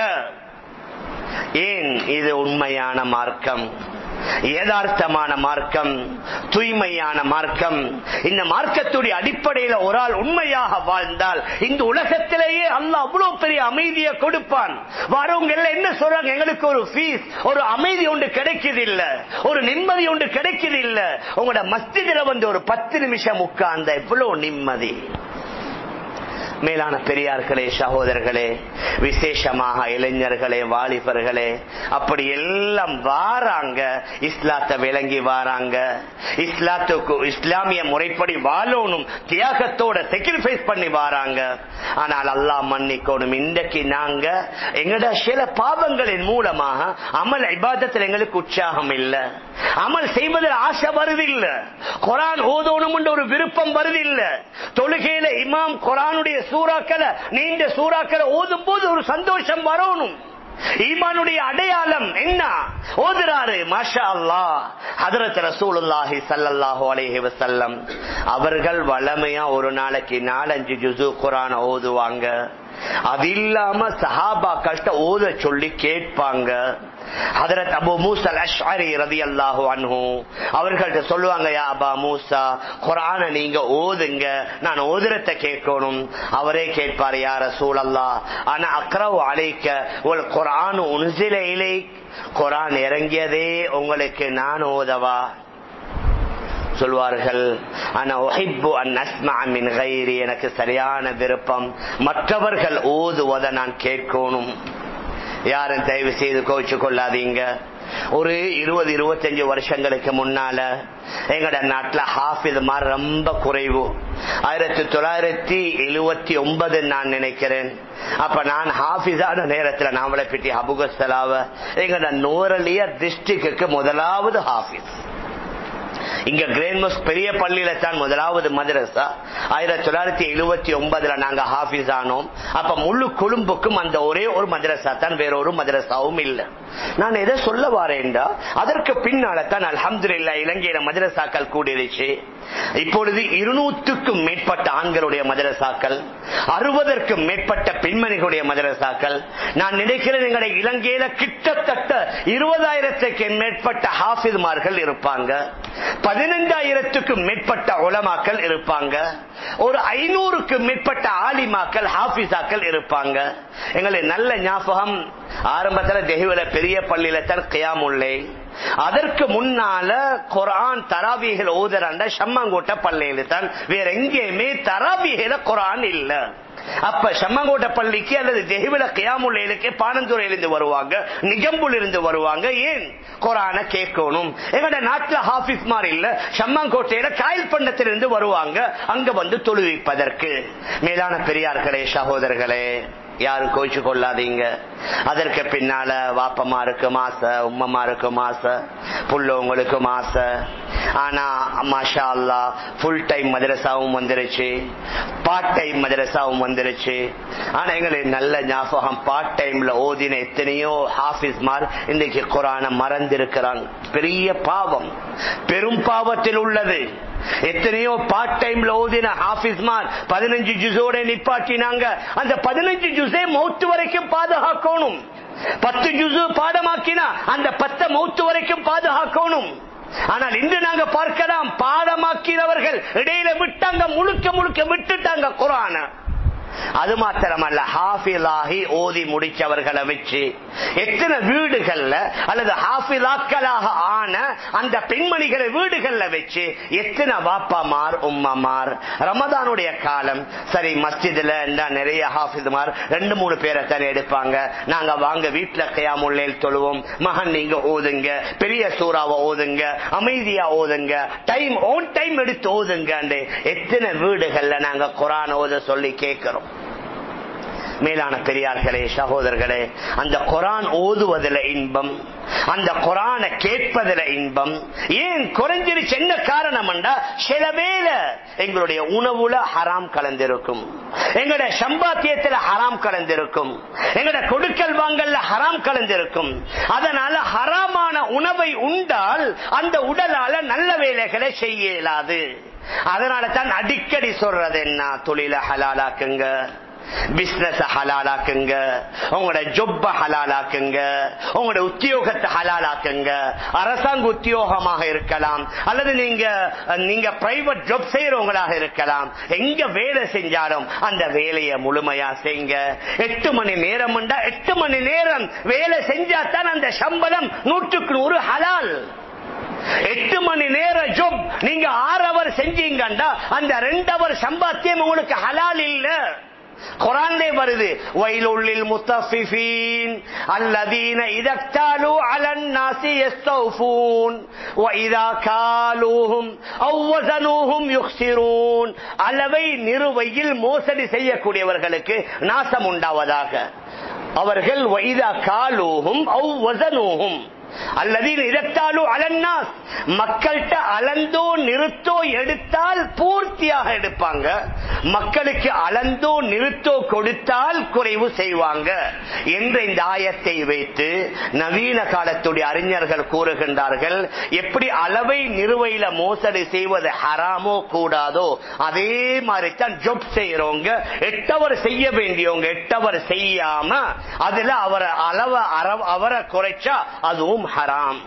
A: ஏன் இது உண்மையான மார்க்கம் யதார்த்தமான மார்க்கம் தூய்மையான மார்க்கம் இந்த மார்க்கத்துடைய அடிப்படையில் ஒரு ஆள் உண்மையாக வாழ்ந்தால் இந்த உலகத்திலேயே அல்ல அவ்வளவு பெரிய அமைதியை கொடுப்பான் வரவங்க எல்லாம் என்ன சொல்றாங்க எங்களுக்கு ஒரு ஃபீஸ் ஒரு அமைதி ஒன்று கிடைக்குது இல்ல ஒரு நிம்மதி ஒன்று கிடைக்குது இல்ல உங்களோட மஸ்திதில வந்து ஒரு பத்து நிமிஷம் உட்கார்ந்த எவ்வளவு நிம்மதி மேலான பெரியார்களே சகோதரர்களே விசேஷமாக இளைஞர்களே வாலிபர்களே அப்படி எல்லாம் வாராங்க இஸ்லாத்தை விளங்கி வாராங்க இஸ்லாத்துக்கு இஸ்லாமிய முறைப்படி வாழணும் தியாகத்தோட செக்ரிஃபைஸ் பண்ணி வாராங்க ஆனால் அல்லாஹ் மன்னிக்கணும் இன்றைக்கு நாங்க எங்கட சில பாவங்களின் மூலமாக அமல் இபாதத்தில் எங்களுக்கு உற்சாகம் இல்லை அமல் செய்வதில் ஆசை வருதில்லை குரான் ஓதோணும் ஒரு விருப்பம் வருதில்லை தொழுகையில இமாம் குரானுடைய சூறாக்களை நீண்ட சூறாக்களை ஓதும் போது ஒரு சந்தோஷம் வரணும் ஈமானுடைய அடையாளம் என்ன ஓதுறாரு மாஷா அல்லா ஹதரத் ரசூலுல்லாஹி சல்லல்லாஹு அலைஹி வஸல்லம் அவர்கள் வளமையா ஒரு நாளைக்கு நாலஞ்சு ஜுசு குரான ஓதுவாங்க அது இல்லாம சஹாபாக்கள்கிட்ட ஓத சொல்லி கேட்பாங்க ஹதரத் அபு மூசல் அஷ்அரி ரதியல்லாஹு அன்ஹு அவர்கள்ட்ட சொல்லுவாங்க யா அபா மூசா குரான நீங்க ஓதுங்க நான் ஓதுறத கேட்கணும் அவரே கேட்பார் யார சூழல்லா ஆனா அக்ரவ் அழைக்க ஒரு குரான் உன்சில இலை குரான் இறங்கியதே உங்களுக்கு நான் ஓதவா சொல்வார்கள் எனக்கு சரியான விருப்பம் மற்றவர்கள் ஓதுவதை நான் கேட்கணும் யாரும் தயவு செய்து கோச்சு கொள்ளாதீங்க ஒரு இருபது இருபத்தஞ்சு வருஷங்களுக்கு முன்னால எங்கட நாட்டுல ஹாஃபிது மாதிரி ரொம்ப குறைவு ஆயிரத்தி தொள்ளாயிரத்தி எழுவத்தி ஒன்பது நான் நினைக்கிறேன் அப்ப நான் ஹாஃபிஸான நேரத்துல நாமளை பிட்டி அபுகஸ்தலாவ எங்கட நூரலிய டிஸ்ட்ரிக்டுக்கு முதலாவது ஹாஃபிஸ் இங்க கிரேன்மஸ் பெரிய பள்ளியில தான் முதலாவது மதரசா ஆயிரத்தி தொள்ளாயிரத்தி எழுபத்தி ஒன்பதுல நாங்க ஹாஃபிஸ் ஆனோம் அப்ப முழு கொழும்புக்கும் அந்த ஒரே ஒரு மதரசா தான் வேற ஒரு மதரசாவும் இல்லை நான் எதை சொல்ல வாரேன்டா அதற்கு பின்னால தான் அலமதுல்லா இலங்கையில மதரசாக்கள் கூடிருச்சு இப்பொழுது இருநூற்றுக்கும் மேற்பட்ட ஆண்களுடைய மதரசாக்கள் அறுபதற்கும் மேற்பட்ட பெண்மணிகளுடைய மதரசாக்கள் நான் நினைக்கிறேன் எங்களுடைய இலங்கையில கிட்டத்தட்ட இருபதாயிரத்துக்கு மேற்பட்ட ஹாஃபிதுமார்கள் இருப்பாங்க பதினஞ்சாயிரத்துக்கும் மேற்பட்ட உலமாக்கள் இருப்பாங்க ஒரு ஐநூறுக்கும் மேற்பட்ட ஆலிமாக்கள் ஹாபிசாக்கள் இருப்பாங்க எங்களுக்கு நல்ல ஞாபகம் ஆரம்பத்துல தெஹுவில பெரிய பள்ளியில தான் கியாமுல்லை அதற்கு முன்னால குரான் தராபிகள் ஓதுறாண்ட ஷம்மங்கோட்டை பள்ளியில தான் வேற எங்கேயுமே தராபிகள குரான் இல்ல அப்ப செம்மங்கோட்டை பள்ளிக்கு அல்லது தெஹிவில கியாமுல்லைக்கு பானந்துறையிலிருந்து வருவாங்க நிகம்புல இருந்து வருவாங்க ஏன் குரான கேட்கணும் எங்கட நாட்டுல ஹாபிஸ் மாதிரி இல்ல செம்மங்கோட்டையில காயல் பண்ணத்திலிருந்து வருவாங்க அங்க வந்து தொழுவிப்பதற்கு மேலான பெரியார்களே சகோதரர்களே யாரும் கோச்சு கொள்ளாதீங்க அதற்கு பின்னால வாப்பமாருக்கு மாச உம்மமாருக்கு மாச புள்ளவங்களுக்கு மாச ஆனா மாஷா அல்லா ஃபுல் டைம் மதரசாவும் வந்துருச்சு பார்ட் டைம் மதரசாவும் வந்துருச்சு ஆனா எங்களுக்கு நல்ல ஞாபகம் பார்ட் டைம்ல ஓதின எத்தனையோ ஹாபிஸ்மார் இன்னைக்கு குரான மறந்திருக்கிறாங்க பெரிய பாவம் பெரும் பாவத்தில் உள்ளது எத்தனையோ பார்ட் டைம்ல ஓதின ஹாபிஸ்மார் பதினஞ்சு ஜூஸோட நிப்பாட்டினாங்க அந்த பதினஞ்சு ஜூஸே மௌத்து வரைக்கும் பாதுகாக்கணும் பத்து ஜூஸ் பாடமாக்கினா அந்த பத்த மௌத்து வரைக்கும் பாதுகாக்கணும் ஆனால் இன்று நாங்க பார்க்கலாம் பாடமாக்கினவர்கள் இடையில விட்டாங்க முழுக்க முழுக்க விட்டுட்டாங்க குரான அது மாத்திரமல்ல ஹாஃபிலாகி ஓதி முடிச்சவர்களை வச்சு எத்தனை வீடுகள்ல அல்லது ஹாஃபிலாக்களாக ஆன அந்த பெண்மணிகளை வீடுகள்ல வச்சு எத்தனை வாப்பாமார் உம்மமார் ரமதானுடைய காலம் சரி மஸ்ஜிதுல நிறைய ஹாஃபிதுமார் ரெண்டு மூணு பேரை தானே எடுப்பாங்க நாங்க வாங்க வீட்டுல கையாமுள்ளேல் தொழுவோம் மகன் நீங்க ஓதுங்க பெரிய சூறாவை ஓதுங்க அமைதியா ஓதுங்க டைம் ஓன் டைம் எடுத்து ஓதுங்க எத்தனை வீடுகள்ல நாங்க குரான் ஓத சொல்லி கேட்கிறோம் மேலான பெரியார்களே சகோதரர்களே அந்த குரான் ஓதுவதில் இன்பம் அந்த குரான கேட்பதில் இன்பம் ஏன் குறைஞ்சிருச்சு என்ன காரணம் சில வேலை எங்களுடைய உணவுல ஹராம் கலந்திருக்கும் எங்களுடைய சம்பாத்தியத்தில் ஹராம் கலந்திருக்கும் எங்களுடைய கொடுக்கல் வாங்கல்ல ஹராம் கலந்திருக்கும் அதனால ஹராமான உணவை உண்டால் அந்த உடலால நல்ல வேலைகளை செய்ய இயலாது அதனால தான் அடிக்கடி சொல்றது என்ன தொழில ஹலாலாக்குங்க பிசினஸ் ஹலாலாக்குங்க உங்களோட ஜொப்ப ஹலாலாக்குங்க உங்களோட உத்தியோகத்தை ஹலாலாக்குங்க அரசாங்க உத்தியோகமாக இருக்கலாம் அல்லது நீங்க நீங்க பிரைவேட் ஜாப் செய்யறவங்களாக இருக்கலாம் எங்க வேலை செஞ்சாலும் அந்த வேலையை முழுமையா செய்யுங்க எட்டு மணி நேரம் எட்டு மணி நேரம் வேலை செஞ்சா தான் அந்த சம்பளம் நூற்றுக்கு நூறு ஹலால் எட்டு மணி நேர ஜொப் நீங்க ஆறு அவர் செஞ்சீங்கண்டா அந்த ரெண்டு அவர் சம்பாத்தியம் உங்களுக்கு ஹலால் இல்ல குரான்லே வருது வயலுள்ளில் முத்தஃபிஃபீன் அல்லதீன இதக்தாலு அலன் நாசி யஸ்தௌஃபூன் وإذا காலூஹும் أو وزنوهم يخسرون அளவை நிறுவையில் மோசடி செய்யக்கூடியவர்களுக்கு நாசம் உண்டாவதாக அவர்கள் வைதா காலூஹும் அவு வசனூஹும் அல்லது இதத்தாலும் அலன்னாஸ் மக்கள்கிட்ட அளந்தோ நிறுத்தோ எடுத்தால் பூர்த்தியாக எடுப்பாங்க மக்களுக்கு அளந்தோ நிறுத்தோ கொடுத்தால் குறைவு செய்வாங்க என்ற இந்த ஆயத்தை வைத்து நவீன காலத்துடைய அறிஞர்கள் கூறுகின்றார்கள் எப்படி அளவை நிறுவையில மோசடி செய்வது ஹராமோ கூடாதோ அதே மாதிரி தான் ஜொப் செய்யறவங்க எட்டவர் செய்ய வேண்டியவங்க எட்டவர் செய்யாம அதுல அவரை அளவை அவரை குறைச்சா அதுவும் ஹராம்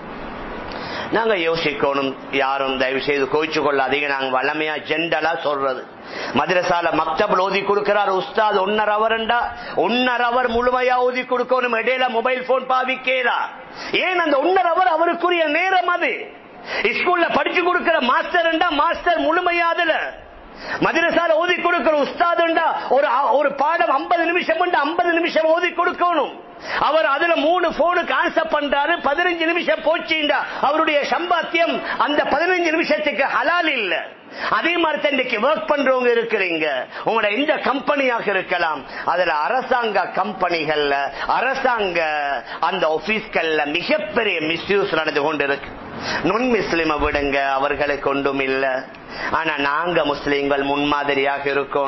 A: நாங்க யோசிக்கணும் யாரும் தயவு செய்து கோயிச்சு கொள்ளாதீங்க நாங்க வளமையா ஜெண்டலா சொல்றது மதரசால மக்தபில் ஓதி கொடுக்கிறார் உஸ்தாத் ஒன்னரை அவர்ண்டா ஒன்னரை அவர் முழுமையா ஓதி கொடுக்கணும் இடையில மொபைல் போன் பாவிக்கேரா ஏன் அந்த ஒன்னரை அவர் அவருக்குரிய நேரம் அது ஸ்கூல்ல படிச்சு கொடுக்கிற மாஸ்டர் மாஸ்டர் முழுமையாதுல மதரசால ஓதி கொடுக்கிற உஸ்தாதுண்டா ஒரு ஒரு பாடம் ஐம்பது நிமிஷம் ஐம்பது நிமிஷம் ஓதி கொடுக்கணும் அவர் அதுல மூணு போனுக்கு ஆன்சர் பண்றாரு பதினஞ்சு நிமிஷம் போச்சுண்டா அவருடைய சம்பாத்தியம் அந்த பதினஞ்சு நிமிஷத்துக்கு ஹலால் இல்ல அதே மாதிரி இன்னைக்கு ஒர்க் பண்றவங்க இருக்கிறீங்க உங்களோட எந்த கம்பெனியாக இருக்கலாம் அதுல அரசாங்க கம்பெனிகள்ல அரசாங்க அந்த ஆபீஸ்கள்ல மிகப்பெரிய மிஸ்யூஸ் நடந்து கொண்டு இருக்கு நுண் முஸ்லிம விடுங்க அவர்களுக்கு ஒன்றும் இல்ல ஆனா நாங்க முஸ்லிம்கள் முன்மாதிரியாக இருக்கணும்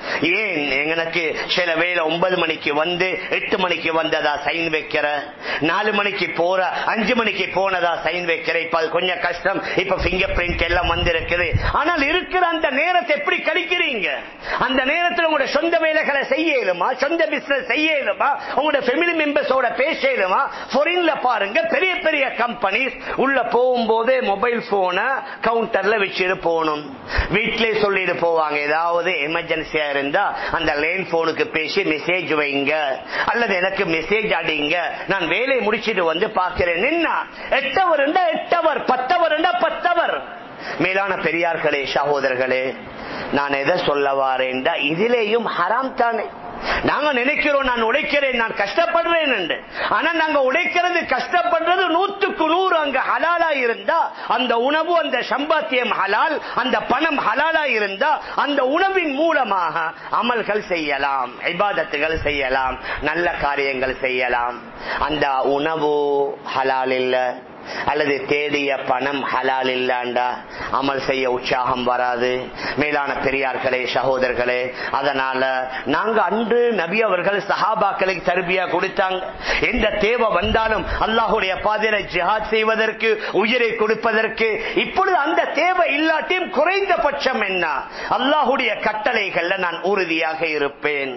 A: ஏன் எனக்கு சில வேலை ஒன்பது மணிக்கு வந்து எட்டு மணிக்கு வந்ததா சைன் வைக்கிற நாலு மணிக்கு போற அஞ்சு மணிக்கு போனதா சைன் வைக்கிற இப்ப அது கொஞ்சம் கஷ்டம் இப்ப பிங்கர் பிரிண்ட் எல்லாம் வந்திருக்குது ஆனால் இருக்கிற அந்த நேரத்தை எப்படி கழிக்கிறீங்க அந்த நேரத்தில் உங்களோட சொந்த வேலைகளை செய்ய இயலுமா சொந்த பிசினஸ் செய்ய இயலுமா உங்களோட ஃபேமிலி மெம்பர்ஸோட பேச இயலுமா ஃபாரின்ல பாருங்க பெரிய பெரிய கம்பெனிஸ் உள்ள போகும்போதே மொபைல் போனை கவுண்டர்ல வச்சுட்டு போகணும் வீட்டிலே சொல்லிட்டு போவாங்க ஏதாவது எமர்ஜென்சியா இருந்தா அந்த லேண்ட் போனுக்கு பேசி மெசேஜ் வைங்க அல்லது எனக்கு மெசேஜ் அடிங்க நான் வேலையை முடிச்சிட்டு வந்து பார்க்கிறேன் என்ன எட்டவர் எட்டவர் பத்தவர் பத்தவர் மேலான பெரியார்களே சகோதரர்களே நான் எதை சொல்ல வாரேன் இதிலேயும் ஹராம் தானே நாங்க நினைக்கிறோம் நான் உழைக்கிறேன் நான் கஷ்டப்படுறேன் என்று ஆனா நாங்க உழைக்கிறது கஷ்டப்படுறது நூத்துக்கு நூறு அங்க ஹலாலா இருந்தா அந்த உணவு அந்த சம்பாத்தியம் ஹலால் அந்த பணம் ஹலாலா இருந்தா அந்த உணவின் மூலமாக அமல்கள் செய்யலாம் இபாதத்துகள் செய்யலாம் நல்ல காரியங்கள் செய்யலாம் அந்த உணவு ஹலால் இல்லை அல்லது தேடிய பணம் ஹலால் இல்லாண்டா அமல் செய்ய உற்சாகம் வராது மேலான பெரியார்களே சகோதரர்களே அதனால நாங்க அன்று நபி அவர்கள் சஹாபாக்களுக்கு தருபியா கொடுத்தாங்க எந்த தேவை வந்தாலும் அல்லாஹுடைய பாதையில ஜிஹாத் செய்வதற்கு உயிரை கொடுப்பதற்கு இப்பொழுது அந்த தேவை இல்லாட்டியும் குறைந்தபட்சம் என்ன அல்லாஹுடைய கட்டளைகள்ல நான் உறுதியாக இருப்பேன்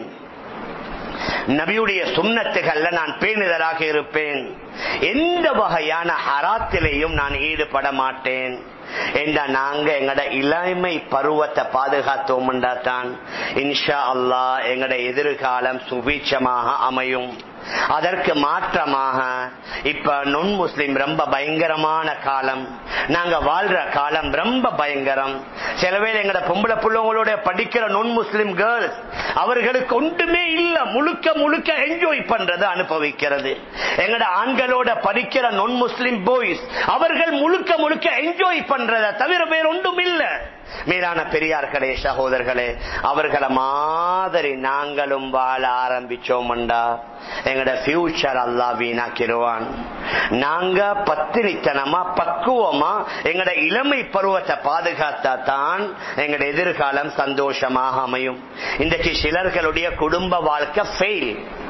A: நபியுடைய சுண்ணத்துகள்ல நான் பேணுதலாக இருப்பேன் எந்த வகையான ஹராத்திலையும் நான் ஈடுபட மாட்டேன் என்ற நாங்க எங்கட இளமை பருவத்தை பாதுகாத்தோம்டா தான் இன்ஷா அல்லா எங்கட எதிர்காலம் சுபீட்சமாக அமையும் அதற்கு மாற்றமாக இப்ப நுண் முஸ்லிம் ரொம்ப பயங்கரமான காலம் நாங்க வாழ்ற காலம் ரொம்ப பயங்கரம் சில வேளை எங்கட பொம்பளை பிள்ளைங்களோட படிக்கிற நுண் முஸ்லிம் கேர்ள்ஸ் அவர்களுக்கு ஒன்றுமே இல்ல முழுக்க முழுக்க என்ஜாய் பண்றது அனுபவிக்கிறது எங்கட ஆண்களோட படிக்கிற நுண் முஸ்லிம் பாய்ஸ் அவர்கள் முழுக்க முழுக்க என்ஜாய் பண்றத தவிர வேற ஒன்றும் இல்ல மேலான பெரியார்களே சகோதரர்களே அவர்களை மாதிரி நாங்களும் வாழ ஆரம்பிச்சோம்டா எங்கட ஃபியூச்சர் அல்லா வீணாக்கிடுவான் நாங்க பத்தினித்தனமா பக்குவமா எங்கட இளமை பருவத்தை பாதுகாத்தா தான் எங்கட எதிர்காலம் சந்தோஷமாக அமையும் இன்றைக்கு சிலர்களுடைய குடும்ப வாழ்க்கை ஃபெயில்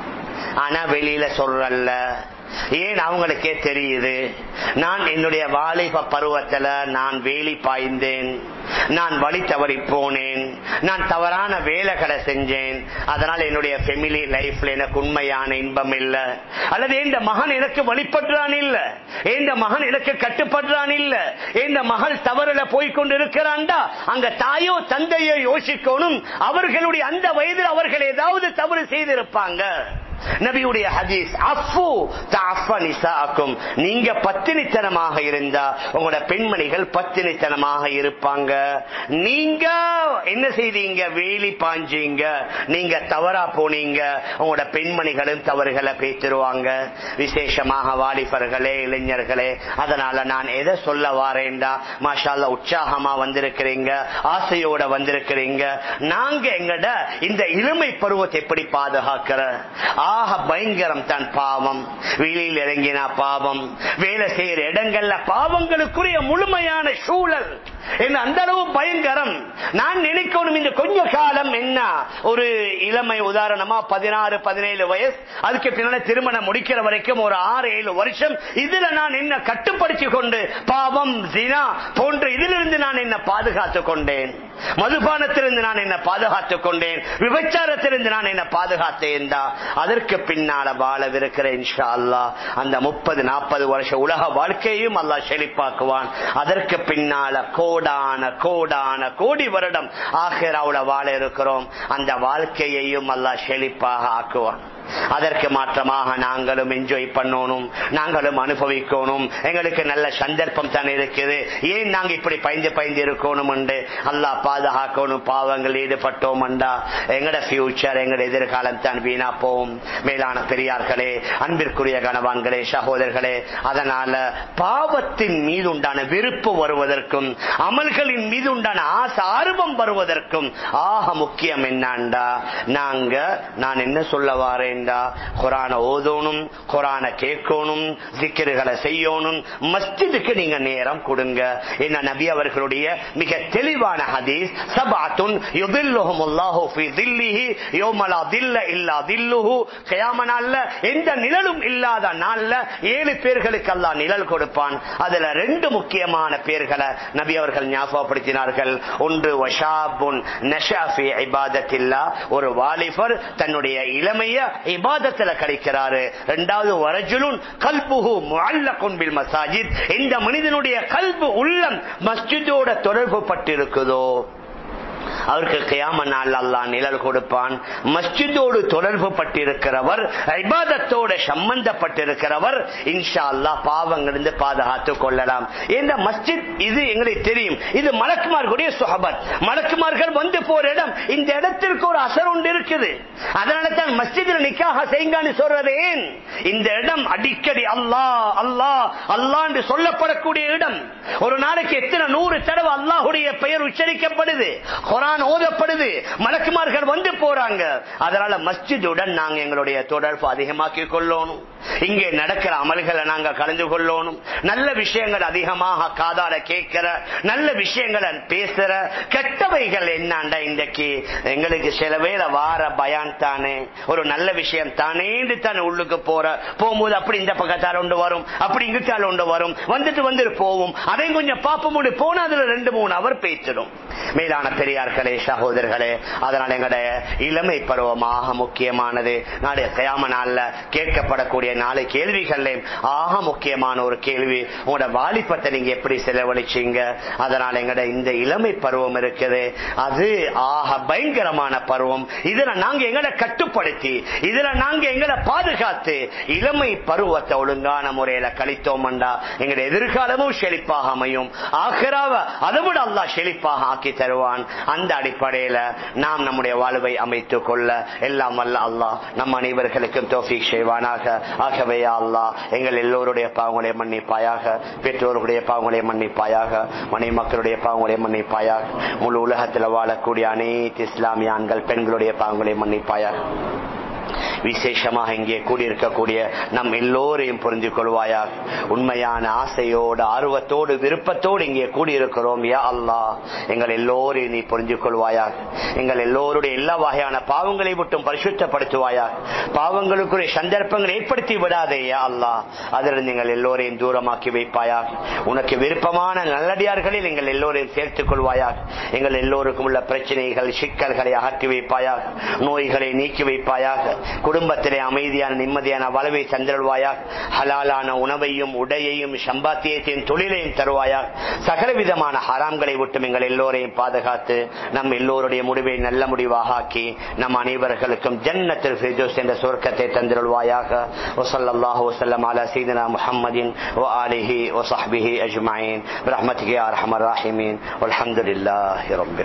A: ஆனா வெளியில சொல்றல்ல ஏன் அவங்களுக்கே தெரியுது நான் என்னுடைய வாலிப பருவத்துல நான் வேலி பாய்ந்தேன் நான் வழி தவறி போனேன் நான் தவறான வேலைகளை செஞ்சேன் அதனால் என்னுடைய ஃபெமிலி லைஃப்ல எனக்கு உண்மையான இன்பம் இல்ல அல்லது இந்த மகன் எனக்கு வழிபடுறான் இல்ல இந்த மகன் எனக்கு கட்டுப்படுறான் இல்ல இந்த மகள் தவறுல போய்கொண்டு இருக்கிறான்டா அங்க தாயோ தந்தையோ யோசிக்கணும் அவர்களுடைய அந்த வயதில் அவர்கள் ஏதாவது தவறு செய்திருப்பாங்க நபியுடைய ஹதீஸ் அஃபு நிசாக்கும் நீங்க பத்தினித்தனமாக இருந்தா உங்களோட பெண்மணிகள் பத்தினித்தனமாக இருப்பாங்க நீங்க என்ன செய்தீங்க வேலி பாஞ்சீங்க நீங்க தவறா போனீங்க உங்களோட பெண்மணிகளும் தவறுகளை பேசிடுவாங்க விசேஷமாக வாலிபர்களே இளைஞர்களே அதனால நான் எதை சொல்ல வாரேன்டா மாஷால்ல உற்சாகமா வந்திருக்கிறீங்க ஆசையோட வந்திருக்கிறீங்க நாங்க எங்கட இந்த இளமை பருவத்தை எப்படி பாதுகாக்கிற ஆக பயங்கரம் தான் பாவம் வெளியில் இறங்கினா பாவம் வேலை செய்யற இடங்கள்ல பாவங்களுக்குரிய முழுமையான சூழல் என்ன அந்த அளவு பயங்கரம் நான் நினைக்கணும் இந்த கொஞ்ச காலம் என்ன ஒரு இளமை உதாரணமா பதினாறு பதினேழு வயசு அதுக்கு பின்னால திருமணம் முடிக்கிற வரைக்கும் ஒரு ஆறு ஏழு வருஷம் இதுல நான் என்ன கட்டுப்படுத்தி கொண்டு பாவம் ஜினா போன்ற இதிலிருந்து நான் என்ன பாதுகாத்துக் கொண்டேன் மதுபானத்திலிருந்து நான் என்ன பாதுகாத்துக் கொண்டேன் விபச்சாரத்திலிருந்து நான் என்ன பாதுகாத்தேன் அதற்கு பின்னால வாழவிருக்கிற இன்ஷா அல்லா அந்த முப்பது நாற்பது வருஷ உலக வாழ்க்கையும் அல்லா செழிப்பாக்குவான் அதற்கு பின்னால கோடான கோடான கோடி வருடம் ஆகிராவுல வாழ இருக்கிறோம் அந்த வாழ்க்கையையும் அல்லா செழிப்பாக ஆக்குவான் அதற்கு மாற்றமாக நாங்களும் என்ஜாய் பண்ணணும் நாங்களும் அனுபவிக்கணும் எங்களுக்கு நல்ல சந்தர்ப்பம் தான் இருக்குது ஏன் நாங்க இப்படி பயந்து பயந்து இருக்கணும் அல்லா பாதுகாக்கணும் பாவங்கள் ஈடுபட்டோம் எங்கட ஃபியூச்சர் எங்கட எதிர்காலம் தான் வீணா போகும் மேலான பெரியார்களே அன்பிற்குரிய கணவான்களே சகோதரர்களே அதனால பாவத்தின் மீது உண்டான விருப்பு வருவதற்கும் அமல்களின் மீது உண்டான ஆசை ஆர்வம் வருவதற்கும் ஆக முக்கியம் என்னாண்டா நாங்க நான் என்ன சொல்ல வாரேன்டா குரான ஓதணும் குரான கேட்கணும் சிக்கர்களை செய்யணும் மஸ்ஜிதுக்கு நீங்க நேரம் கொடுங்க என்ன நபி அவர்களுடைய மிக தெளிவான ஹதீஸ் ஹதீஸ் சபாத்துன் யுதில்லுஹும் அல்லாஹு ஃபீ தில்லிஹி யௌம லா தில்ல இல்லா தில்லுஹு கியாம நாள்ல எந்த நிழலும் இல்லாத நாள்ல ஏழு பேர்களுக்கு அல்லாஹ் நிழல் கொடுப்பான் அதுல ரெண்டு முக்கியமான பேர்களை நபி அவர்கள் ஞாபகப்படுத்தினார்கள் ஒன்று வஷாபுன் நஷாஃபி இபாதத்தில்லா ஒரு வாலிபர் தன்னுடைய இளமைய இபாதத்துல கிடைக்கிறாரு இரண்டாவது வரஜுலுன் கல்புஹு முஅல்லகுன் பில் மசாஜித் இந்த மனிதனுடைய கல்பு உள்ளம் மஸ்ஜிதோட தொடர்பு பட்டிருக்குதோ அவருக்கு கியாம நாள் அல்லாஹ் நிழல் கொடுப்பான் மஸ்ஜிதோடு தொடர்பு பட்டிருக்கிறவர் ஐபாதத்தோட சம்பந்தப்பட்டிருக்கிறவர் இன்ஷா அல்லாஹ் பாவங்களிலிருந்து பாதுகாத்துக் கொள்ளலாம் இந்த மஸ்ஜித் இது எங்களுக்கு தெரியும் இது மலக்குமார்களுடைய சுகபத் மலக்குமார்கள் வந்து போற இடம் இந்த இடத்திற்கு ஒரு அசர் உண்டு இருக்குது அதனால தான் மஸ்ஜிதில் நிக்காக செய்யுங்கன்னு சொல்றது ஏன் இந்த இடம் அடிக்கடி அல்லாஹ் அல்லாஹ் அல்லாஹ் என்று சொல்லப்படக்கூடிய இடம் ஒரு நாளைக்கு எத்தனை நூறு தடவை அல்லாஹுடைய பெயர் உச்சரிக்கப்படுது குரான் ஓதப்படுது மலக்குமார்கள் வந்து போறாங்க அதனால மஸ்ஜிதுடன் நாங்க எங்களுடைய தொடர்பு அதிகமாக்கி கொள்ளணும் இங்கே நடக்கிற அமல்களை நாங்க கலந்து கொள்ளணும் நல்ல விஷயங்கள் அதிகமாக காதால கேட்கிற நல்ல விஷயங்களை பேசுற கெட்டவைகள் என்னாண்டா இன்றைக்கு எங்களுக்கு சில வேளை வார பயான் தானே ஒரு நல்ல விஷயம் தானேன்னு தானே உள்ளுக்கு போற போகும்போது அப்படி இந்த பக்கத்தால் ஒன்று வரும் அப்படி இங்குத்தால் ஒன்று வரும் வந்துட்டு வந்துட்டு போவோம் அதையும் கொஞ்சம் பார்ப்போம் போனா அதுல ரெண்டு மூணு அவர் பேசிடும் மேலான பெரியார்களே சகோதரர்களே அதனால எங்களுடைய இளமை பருவமாக முக்கியமானது நாடு கயாம நாள்ல கேட்கப்படக்கூடிய நாலு கேள்விகள்ல ஆக முக்கியமான ஒரு கேள்வி உங்களோட வாலிபத்தை நீங்க எப்படி செலவழிச்சீங்க அதனால எங்கட இந்த இளமை பருவம் இருக்குது அது ஆக பயங்கரமான பருவம் இதுல நாங்க எங்களை கட்டுப்படுத்தி இதுல நாங்க எங்களை பாதுகாத்து இளமை பருவத்தை ஒழுங்கான முறையில கழித்தோம்டா எங்களுடைய எதிர்காலமும் செழிப்பாக அமையும் ஆகிராவ அதை விட அல்லா செழிப்பாக ஆக்கி தருவான் அந்த அடிப்படையில நாம் நம்முடைய வாழ்வை அமைத்துக் கொள்ள எல்லாம் வல்ல அல்லாஹ் நம் அனைவர்களுக்கும் தோஃபிக் செய்வானாக ஆகவே அல்லாஹ் எங்கள் எல்லோருடைய பாவங்களை மன்னிப்பாயாக பெற்றோர்களுடைய பாவங்களை மன்னிப்பாயாக மனை மக்களுடைய பாவங்களை மன்னிப்பாயாக முழு உலகத்தில் வாழக்கூடிய அனைத்து இஸ்லாமிய ஆண்கள் பெண்களுடைய பாவங்களை மன்னிப்பாயாக விசேஷமாக இங்கே கூடியிருக்கக்கூடிய நம் எல்லோரையும் புரிந்து கொள்வாயாக உண்மையான ஆசையோடு ஆர்வத்தோடு விருப்பத்தோடு இங்கே கூடியிருக்கிறோம் யா அல்லா எங்கள் எல்லோரையும் நீ புரிந்து கொள்வாயாக எங்கள் எல்லோருடைய எல்லா வகையான பாவங்களை விட்டும் பரிசுத்தப்படுத்துவாயாக பாவங்களுக்குரிய சந்தர்ப்பங்களை ஏற்படுத்தி விடாதே யா அல்லா அதிலிருந்து எங்கள் எல்லோரையும் தூரமாக்கி வைப்பாயாக உனக்கு விருப்பமான நல்லடியார்களில் எங்கள் எல்லோரையும் சேர்த்துக் கொள்வாயாக எங்கள் எல்லோருக்கும் உள்ள பிரச்சனைகள் சிக்கல்களை அகற்றி வைப்பாயாக நோய்களை நீக்கி வைப்பாயாக குடும்பத்திலே அமைதியான நிம்மதியான வளவை தந்திருவாயாக ஹலாலான உணவையும் உடையையும் சம்பாத்தியத்தையும் தொழிலையும் தருவாயாக சகலவிதமான ஹராம்களை விட்டும் எங்கள் எல்லோரையும் பாதுகாத்து நம் எல்லோருடைய முடிவை நல்ல முடிவாக ஆக்கி நம் அனைவர்களுக்கும் ஜன்னத்தில் ஃபிர்தோஸ் என்ற சொர்க்கத்தை தந்திருவாயாக வசல்லாஹு வசல்லம் அலா சீதனா முஹம்மதின் وآله وصحبه أجمعين برحمتك يا أرحم الراحمين والحمد لله رب